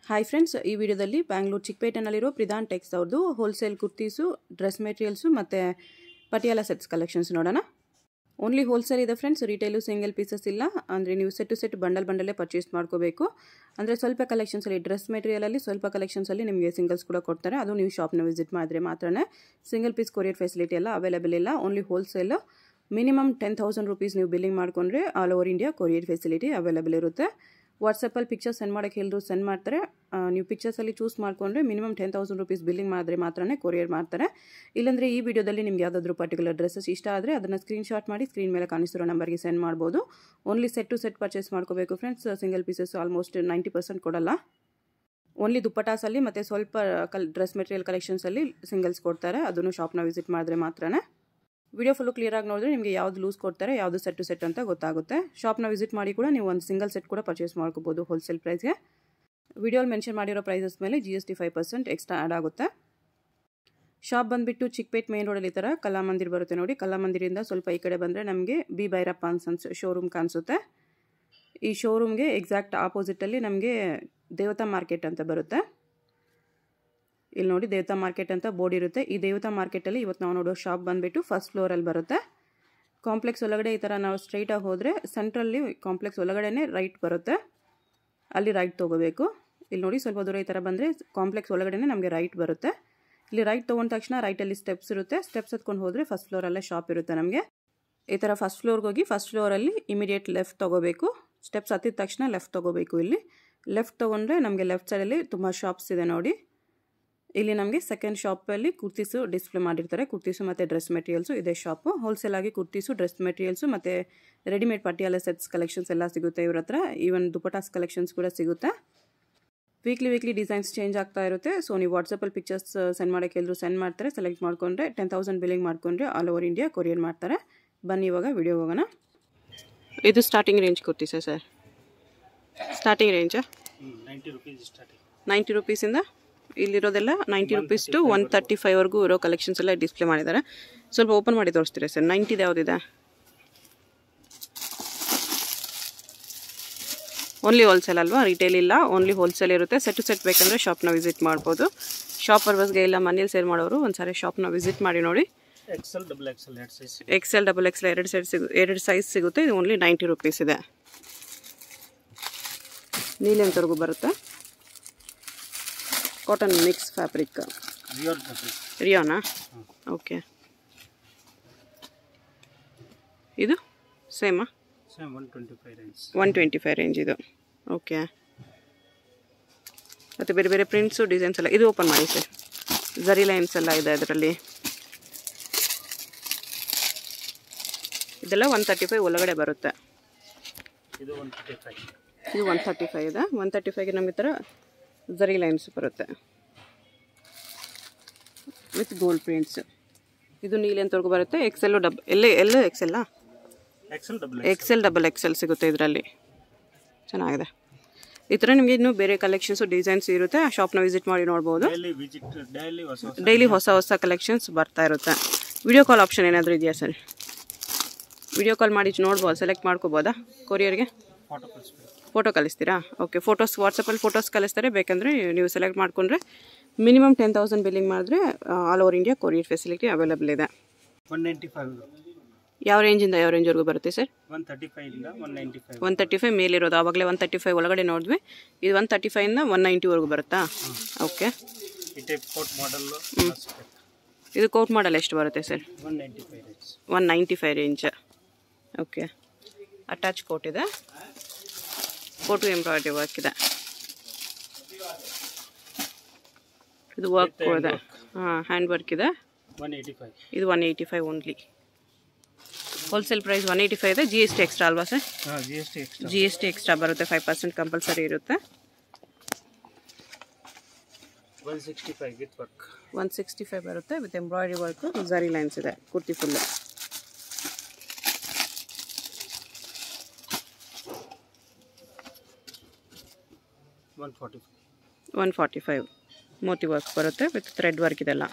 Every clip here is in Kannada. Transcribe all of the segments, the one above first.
ಹಾಯ್ ಫ್ರೆಂಡ್ಸ್ ಈ ವಿಡಿಯೋದಲ್ಲಿ ಬ್ಯಾಂಗ್ಳೂರು ಚಿಕ್ಕಪೇಟೆನಲ್ಲಿರೋ ಪ್ರಿಧಾನ್ ಟೆಕ್ಸ್ ಅವ್ರದ್ದು ಹೋಲ್ಸೇಲ್ ಕುರ್ತೀಸು ಡ್ರೆಸ್ ಮೆಟೀರಿಯಲ್ಸು ಮತ್ತು ಪಟಿಯಾಲ ಸೆಟ್ಸ್ ಕಲೆಕ್ಷನ್ಸ್ ನೋಡೋಣ ಓನ್ಲಿ ಹೋಲ್ಸೇಲ್ ಇದೆ ಫ್ರೆಂಡ್ಸ್ ರಿಟೇಲು ಸಿಂಗಲ್ ಪೀಸಸ್ ಇಲ್ಲ ಅಂದರೆ ನೀವು ಸೆಟ್ ಟು ಸೆಟ್ ಬಂಡಲ್ ಬಂಡಲ್ಲೇ ಪರ್ಚೇಸ್ ಮಾಡ್ಕೋಬೇಕು ಅಂದರೆ ಸ್ವಲ್ಪ ಕಲೆಕ್ಷನ್ಸಲ್ಲಿ ಡ್ರೆಸ್ ಮೆಟೀರಿಯಲಲ್ಲಿ ಸ್ವಲ್ಪ ಕಲೆಕ್ಷನ್ಸಲ್ಲಿ ನಿಮಗೆ ಸಿಂಗಲ್ಸ್ ಕೂಡ ಕೊಡ್ತಾರೆ ಅದು ನೀವು ಶಾಪ್ನ ವಿಸಿಟ್ ಮಾಡಿದ್ರೆ ಮಾತ್ರನೇ ಸಿಂಗಲ್ ಪೀಸ್ ಕೊರಿಯರ್ ಫೆಸಿಲಿಟಿ ಎಲ್ಲ ಅವೈಲೇಬಲ್ ಇಲ್ಲ only wholesale minimum ten thousand rupees ನೀವು ಬಿಲ್ಲಿಂಗ್ ಮಾಡಿಕೊಂಡ್ರೆ all over India courier facility available ಇರುತ್ತೆ ವಾಟ್ಸಪ್ಪಲ್ಲಿ ಪಿಕ್ಚರ್ ಸೆಂಡ್ ಮಾಡೋಕ್ಕೆ ಹೇಳಿದ್ರು ಸೆಂಡ್ ಮಾಡ್ತಾರೆ ಆ, ನೀವು ಪಿಕ್ಚರ್ಸಲ್ಲಿ ಚೂಸ್ ಮಾಡಿಕೊಂಡ್ರೆ minimum ten thousand rupees billing ಮಾಡಿದ್ರೆ ಮಾತ್ರನೇ ಕೊರಿಯರ್ ಮಾಡ್ತಾರೆ ಇಲ್ಲಾಂದರೆ ಈ ವಿಡಿಯೋದಲ್ಲಿ ನಿಮ್ಗೆ ಯಾವುದಾದ್ರೂ ಪರ್ಟಿಕ್ಯುಲರ್ ಡ್ರೆಸ್ಸಸ್ ಇಷ್ಟ ಆದರೆ ಅದನ್ನು ಸ್ಕ್ರೀನ್ಶಾಟ್ ಮಾಡಿ ಸ್ಕ್ರೀನ್ ಮೇಲೆ ಕಾಣಿಸ್ತಿರೋ ನಂಬರ್ಗೆ ಸೆಂಡ್ ಮಾಡ್ಬೋದು only set to set purchase ಮಾಡ್ಕೋಬೇಕು friends single pieces almost ninety percent ಕೊಡಲ್ಲ ಓನ್ಲಿ ದುಪ್ಪಟಾಸಲ್ಲಿ ಮತ್ತು ಸ್ವಲ್ಪ ಕಲ್ ಡ್ರೆಸ್ ಮೆಟೀರಿಯಲ್ ಕಲೆಕ್ಷನ್ಸಲ್ಲಿ ಸಿಂಗಲ್ಸ್ ಕೊಡ್ತಾರೆ ಅದನ್ನು ಶಾಪ್ನ ವಿಸಿಟ್ ಮಾಡಿದ್ರೆ ಮಾತ್ರನೇ ವಿಡಿಯೋ ಫುಲ್ಲು ಕ್ಲಿಯರಾಗಿ ನೋಡಿದ್ರೆ ನಿಮಗೆ ಯಾವ್ದು ಲೂಸ್ ಕೊಡ್ತಾರೆ ಯಾವುದು ಸೆಟ್ ಟು ಸೆಟ್ ಅಂತ ಗೊತ್ತಾಗುತ್ತೆ ಶಾಪ್ನ ವಿಸಿಟ್ ಮಾಡಿ ಕೂಡ ನೀವು ಒಂದು ಸಿಂಗಲ್ ಸೆಟ್ ಕೂಡ ಪರ್ಚೇಸ್ ಮಾಡ್ಕೋಬೋದು ಹೋಲ್ಸೇಲ್ ಪ್ರೈಸ್ಗೆ ವಿಡಿಯೋಲಿ ಮೆನ್ಷನ್ ಮಾಡಿರೋ ಪ್ರೈಸಸ್ ಮೇಲೆ G S T five percent extra add ಆಗುತ್ತೆ ಶಾಪ್ ಬಂದುಬಿಟ್ಟು ಚಿಕ್ಕಪೇಟ್ ಮೇನ್ ರೋಡಲ್ಲಿ ಈ ಥರ ಕಲಾಮಂದಿರ್ ಬರುತ್ತೆ ನೋಡಿ ಕಲಾಮಂದಿರಿಂದ ಸ್ವಲ್ಪ ಈ ಕಡೆ ಬಂದರೆ ನಮಗೆ ಬಿ ಭೈರಪ್ಪ ಅನ್ಸನ್ಸ್ ಶೋರೂಮ್ ಕಾಣಿಸುತ್ತೆ ಈ ಶೋರೂಮ್ಗೆ ಎಕ್ಸಾಕ್ಟ್ ಆಪೋಸಿಟಲ್ಲಿ ನಮಗೆ ದೇವತಾ ಮಾರ್ಕೆಟ್ ಅಂತ ಬರುತ್ತೆ ಇಲ್ಲಿ ನೋಡಿ ದೇವತಾ ಮಾರ್ಕೆಟ್ ಅಂತ ಬೋರ್ಡ್ ಇರುತ್ತೆ ಈ ದೇವತಾ ಮಾರ್ಕೆಟಲ್ಲಿ ಇವತ್ತು ನಾವು ನೋಡೋ ಶಾಪ್ ಬಂದುಬಿಟ್ಟು ಫಸ್ಟ್ ಫ್ಲೋರಲ್ಲಿ ಬರುತ್ತೆ ಕಾಂಪ್ಲೆಕ್ಸ್ ಒಳಗಡೆ ಈ ಥರ ನಾವು ಸ್ಟ್ರೈಟಾಗಿ ಹೋದರೆ ಸೆಂಟ್ರಲ್ಲಿ ಕಾಂಪ್ಲೆಕ್ಸ್ ಒಳಗಡೆನೇ ರೈಟ್ ಬರುತ್ತೆ ಅಲ್ಲಿ ರೈಟ್ ತೊಗೋಬೇಕು ಇಲ್ಲಿ ನೋಡಿ ಸ್ವಲ್ಪ ದೂರ ಈ ಥರ ಬಂದರೆ ಕಾಂಪ್ಲೆಕ್ಸ್ ಒಳಗಡೆನೇ ನಮಗೆ ರೈಟ್ ಬರುತ್ತೆ ಇಲ್ಲಿ ರೈಟ್ ತೊಗೊಂಡ ತಕ್ಷಣ ರೈಟಲ್ಲಿ ಸ್ಟೆಪ್ಸ್ ಇರುತ್ತೆ ಸ್ಟೆಪ್ಸ್ ಹತ್ಕೊಂಡು ಹೋದರೆ ಫಸ್ಟ್ ಫ್ಲೋರಲ್ಲೇ ಶಾಪ್ ಇರುತ್ತೆ ನಮಗೆ ಈ ಥರ ಫಸ್ಟ್ ಫ್ಲೋರ್ಗೆ ಹೋಗಿ ಫಸ್ಟ್ ಫ್ಲೋರಲ್ಲಿ ಇಮಿಡಿಯೇಟ್ ಲೆಫ್ಟ್ ತೊಗೋಬೇಕು ಸ್ಟೆಪ್ಸ್ ಹತ್ತಿದ ತಕ್ಷಣ ಲೆಫ್ಟ್ ತೊಗೋಬೇಕು ಇಲ್ಲಿ ಲೆಫ್ಟ್ ತೊಗೊಂಡ್ರೆ ನಮಗೆ ಲೆಫ್ಟ್ ಸೈಡಲ್ಲಿ ತುಂಬ ಶಾಪ್ಸ್ ಇದೆ ನೋಡಿ ಇಲ್ಲಿ ನಮಗೆ ಸೆಕೆಂಡ್ ಶಾಪಲ್ಲಿ ಕುರ್ತೀಸು ಡಿಸ್ಪ್ಲೇ ಮಾಡಿರ್ತಾರೆ ಕುರ್ತೀಸು ಮತ್ತು ಡ್ರೆಸ್ ಮೆಟೀರಿಯಲ್ಸು ಇದೇ ಶಾಪು ಹೋಲ್ಸೇಲ್ ಆಗಿ ಕುರ್ತೀಸು ಡ್ರೆಸ್ ಮೆಟೀರಿಯಲ್ಸು ಮತ್ತು ರೆಡಿಮೇಡ್ ಪಟಿಯಾಲ ಸೆಟ್ಸ್ ಕಲೆಕ್ಷನ್ಸ್ ಎಲ್ಲ ಸಿಗುತ್ತೆ ಇವ್ರ ಹತ್ರ ಈವನ್ ದುಪಟಾಸ್ ಕಲೆಕ್ಷನ್ಸ್ ಕೂಡ ಸಿಗುತ್ತೆ ವೀಕ್ಲಿ ವೀಕ್ಲಿ ಡಿಸೈನ್ಸ್ ಚೇಂಜ್ ಆಗ್ತಾ ಇರುತ್ತೆ ಸೊ ನೀವು ವಾಟ್ಸಪ್ಪಲ್ಲಿ ಪಿಕ್ಚರ್ಸ್ ಸೆಂಡ್ ಮಾಡೋಕ್ಕೆ ಎಲ್ಲರೂ ಸೆಂಡ್ ಮಾಡ್ತಾರೆ ಸೆಲೆಕ್ಟ್ ಮಾಡ್ಕೊಂಡ್ರೆ ಟೆನ್ ತೌಸಂಡ್ ಬಿಲ್ಲಿಂಗ್ ಮಾಡ್ಕೊಂಡ್ರೆ ಆಲ್ ಓವರ್ ಇಂಡಿಯಾ ಕೊರಿಯರ್ ಮಾಡ್ತಾರೆ ಬನ್ನಿ ಇವಾಗ ವಿಡಿಯೋ ಹೋಗೋಣ ಇದು starting range kurti sir sir starting ರೇಂಜಾ ನೈಂಟಿ ರುಪೀಸ್ ಸ್ಟಾರ್ಟಿಂಗ್ ನೈಂಟಿ ರುಪೀಸಿಂದ ಇಲ್ಲಿರೋದೆಲ್ಲ ninety rupees to one thirty ಫೈವ್ವರೆಗೂ ಇರೋ ಕಲೆಕ್ಷನ್ಸ್ ಎಲ್ಲ ಡಿಸ್ಪ್ಲೇ ಮಾಡಿದ್ದಾರೆ ಸ್ವಲ್ಪ ಓಪನ್ ಮಾಡಿ ತೋರಿಸ್ತೀರಾ ಸರ್ ನೈಂಟಿದು ಯಾವುದಿದೆ ಓನ್ಲಿ ಹೋಲ್ಸೇಲ್ ಅಲ್ವಾ ರಿಟೇಲ್ ಇಲ್ಲ ಓನ್ಲಿ ಹೋಲ್ಸೇಲ್ ಇರುತ್ತೆ ಸೆಟ್ ಟು ಸೆಟ್ ಬೇಕಂದರೆ ಶಾಪ್ನ ವಿಸಿಟ್ ಮಾಡ್ಬೋದು ಶಾಪ್ ಪರ್ಪಸ್ಗೆ ಇಲ್ಲ ಮನೇಲಿ ಸೇಲ್ ಮಾಡೋರು ಒಂದು ಸಾರಿ ಶಾಪ್ನ ವಿಸಿಟ್ ಮಾಡಿ ನೋಡಿ ಎಕ್ಸೆಲ್ ಡಬಲ್ ಎಕ್ಸೆಲ್ ಎರಡು ಸೈಜ್ ಎಕ್ಸೆಲ್ ಡಬಲ್ ಎಕ್ಸೆಲ್ ಎರಡು ಸೈಡ್ ಸಿಗು ಎರಡು ಸೈಜ್ ಸಿಗುತ್ತೆ ಇದು ಓನ್ಲಿ ನೈಂಟಿ ರುಪೀಸ್ ಇದೆ ನೀಲೆಂತವರೆಗೂ ಬರುತ್ತೆ cotton mix fabric rayon fabric ರಿಯೋನಾ ಓಕೆ ಇದು ಸೇಮಾ same one twenty five range one twenty five range ಇದು ಓಕೆ ಮತ್ತು ಬೇರೆ ಬೇರೆ ಪ್ರಿಂಟ್ಸು ಡಿಸೈನ್ಸ್ ಎಲ್ಲ ಇದು ಓಪನ್ ಮಾಡಿ ಸರ್ ಝರಿ ಲೈನ್ಸ್ ಎಲ್ಲ ಇದೆ ಅದರಲ್ಲಿ ಇದೆಲ್ಲ ಒನ್ ತರ್ಟಿ ಫೈವ್ ಒಳಗಡೆ ಬರುತ್ತೆ ಇದು ಒನ್ ತರ್ಟಿ ಫೈವ್ ಇದು ಒನ್ ತರ್ಟಿ ಫೈವ್ ಇದೆ ಒನ್ ತರ್ಟಿ ಫೈವ್ಗೆ ನಮಗೆ ಈ ಥರ ಝರಿ ಲೈನ್ಸ್ ಬರುತ್ತೆ ವಿತ್ ಗೋಲ್ಡ್ ಪ್ರಿಂಟ್ಸ್ ಇದು ನೀಲಿ ಅಂತವರೆಗೂ ಬರುತ್ತೆ ಎಕ್ಸೆಲ್ಲು ಡಬ್ ಎಲ್ಲೇ ಎಲ್ಲ ಎಕ್ಸೆಲ್ಲಾ XL double XL double XL ಸಿಗುತ್ತೆ ಇದರಲ್ಲಿ ಚೆನ್ನಾಗಿದೆ ಈ ಥರ ನಿಮಗೆ ಇನ್ನೂ ಬೇರೆ ಕಲೆಕ್ಷನ್ಸು ಡಿಸೈನ್ಸ್ ಇರುತ್ತೆ ಆ ಶಾಪ್ನ ವಿಸಿಟ್ ಮಾಡಿ ನೋಡ್ಬೋದು ಡೈಲಿ ವಿಸಿಟ್ ಡೈಲಿ ಹೊಸ ಹೊಸ ಡೈಲಿ ಹೊಸ ಹೊಸ ಕಲೆಕ್ಷನ್ಸ್ ಬರ್ತಾ ಇರುತ್ತೆ ವಿಡಿಯೋ ಕಾಲ್ ಆಪ್ಷನ್ ಏನಾದರೂ ಇದೆಯಾ ಸರ್ ವಿಡಿಯೋ ಕಾಲ್ ಮಾಡಿ ನೋಡ್ಬೋದು ಸೆಲೆಕ್ಟ್ ಮಾಡ್ಕೋಬೋದಾ ಕೊರಿಯರ್ಗೆ ಫೋಟೋ ಕಳಿಸ್ಬೇಕು ಫೋಟೋ ಕಳಿಸ್ತೀರಾ ಓಕೆ ಫೋಟೋಸ್ ವಾಟ್ಸಪ್ಪಲ್ಲಿ ಫೋಟೋಸ್ ಕಳಿಸ್ತಾರೆ ಬೇಕಂದರೆ ನೀವು ಸೆಲೆಕ್ಟ್ ಮಾಡಿಕೊಂಡ್ರೆ ಮಿನಿಮಮ್ ಟೆನ್ ತೌಸಂಡ್ ಬಿಲ್ಲಿಂಗ್ ಮಾಡಿದ್ರೆ all over India courier facility available ಇದೆ ಒನ್ ನೈಂಟಿ ಫೈವ್ ಯಾವ ರೇಂಜಿಂದ ಯಾವ ರೇಂಜ್ವರೆಗೂ ಬರುತ್ತೆ ಸರ್ ಒನ್ ತರ್ಟಿ ಫೈವಿಂದ one ninety five one thirty five ಮೇಲಿರೋದು ಆವಾಗಲೇ ಒನ್ ತರ್ಟಿ ಫೈವ್ ಒಳಗಡೆ ನೋಡಿದ್ವಿ ಇದು ಒನ್ ತರ್ಟಿ ಫೈವಿಂದ ಒನ್ ನೈಂಟಿವರೆಗೂ ಬರುತ್ತಾ ಓಕೆ ಈ ಟೈಪ್ ಕೋಟ್ ಮಾಡಲ್ಲು ಇದು ಕೋಟ್ ಮಾಡಲ್ ಎಷ್ಟು ಬರುತ್ತೆ sir one ninety five range one ninety five range okay attach coat ಇದೆ ಕೋಟು ಎಂಬ್ರಾಯ್ಡ್ರಿ ವರ್ಕ್ ಇದೆ ಇದು ವರ್ಕ್ ಇದೆ ಹಾಂ ಹ್ಯಾಂಡ್ ವರ್ಕ್ ಇದೆ ಒನ್ ಏಯ್ಟಿ ಫೈವ್ ಇದು one eighty five only wholesale price one eighty five ಇದೆ ಜಿ ಎಸ್ ಟಿ ಎಕ್ಸ್ಟ್ರಾ ಅಲ್ವಾ ಸರ್ ಹಾಂ G S T extra G S T extra ಬರುತ್ತೆ ಫೈವ್ ಪರ್ಸೆಂಟ್ ಕಂಪಲ್ಸರಿ ಇರುತ್ತೆ one sixty five with work one sixty five ಬರುತ್ತೆ with embroidery work zari lines ಇದೆ kurti full one forty five one forty five moti work ಬರುತ್ತೆ ವಿತ್ ಥ್ರೆಡ್ ವರ್ಕ್ ಇದೆಲ್ಲ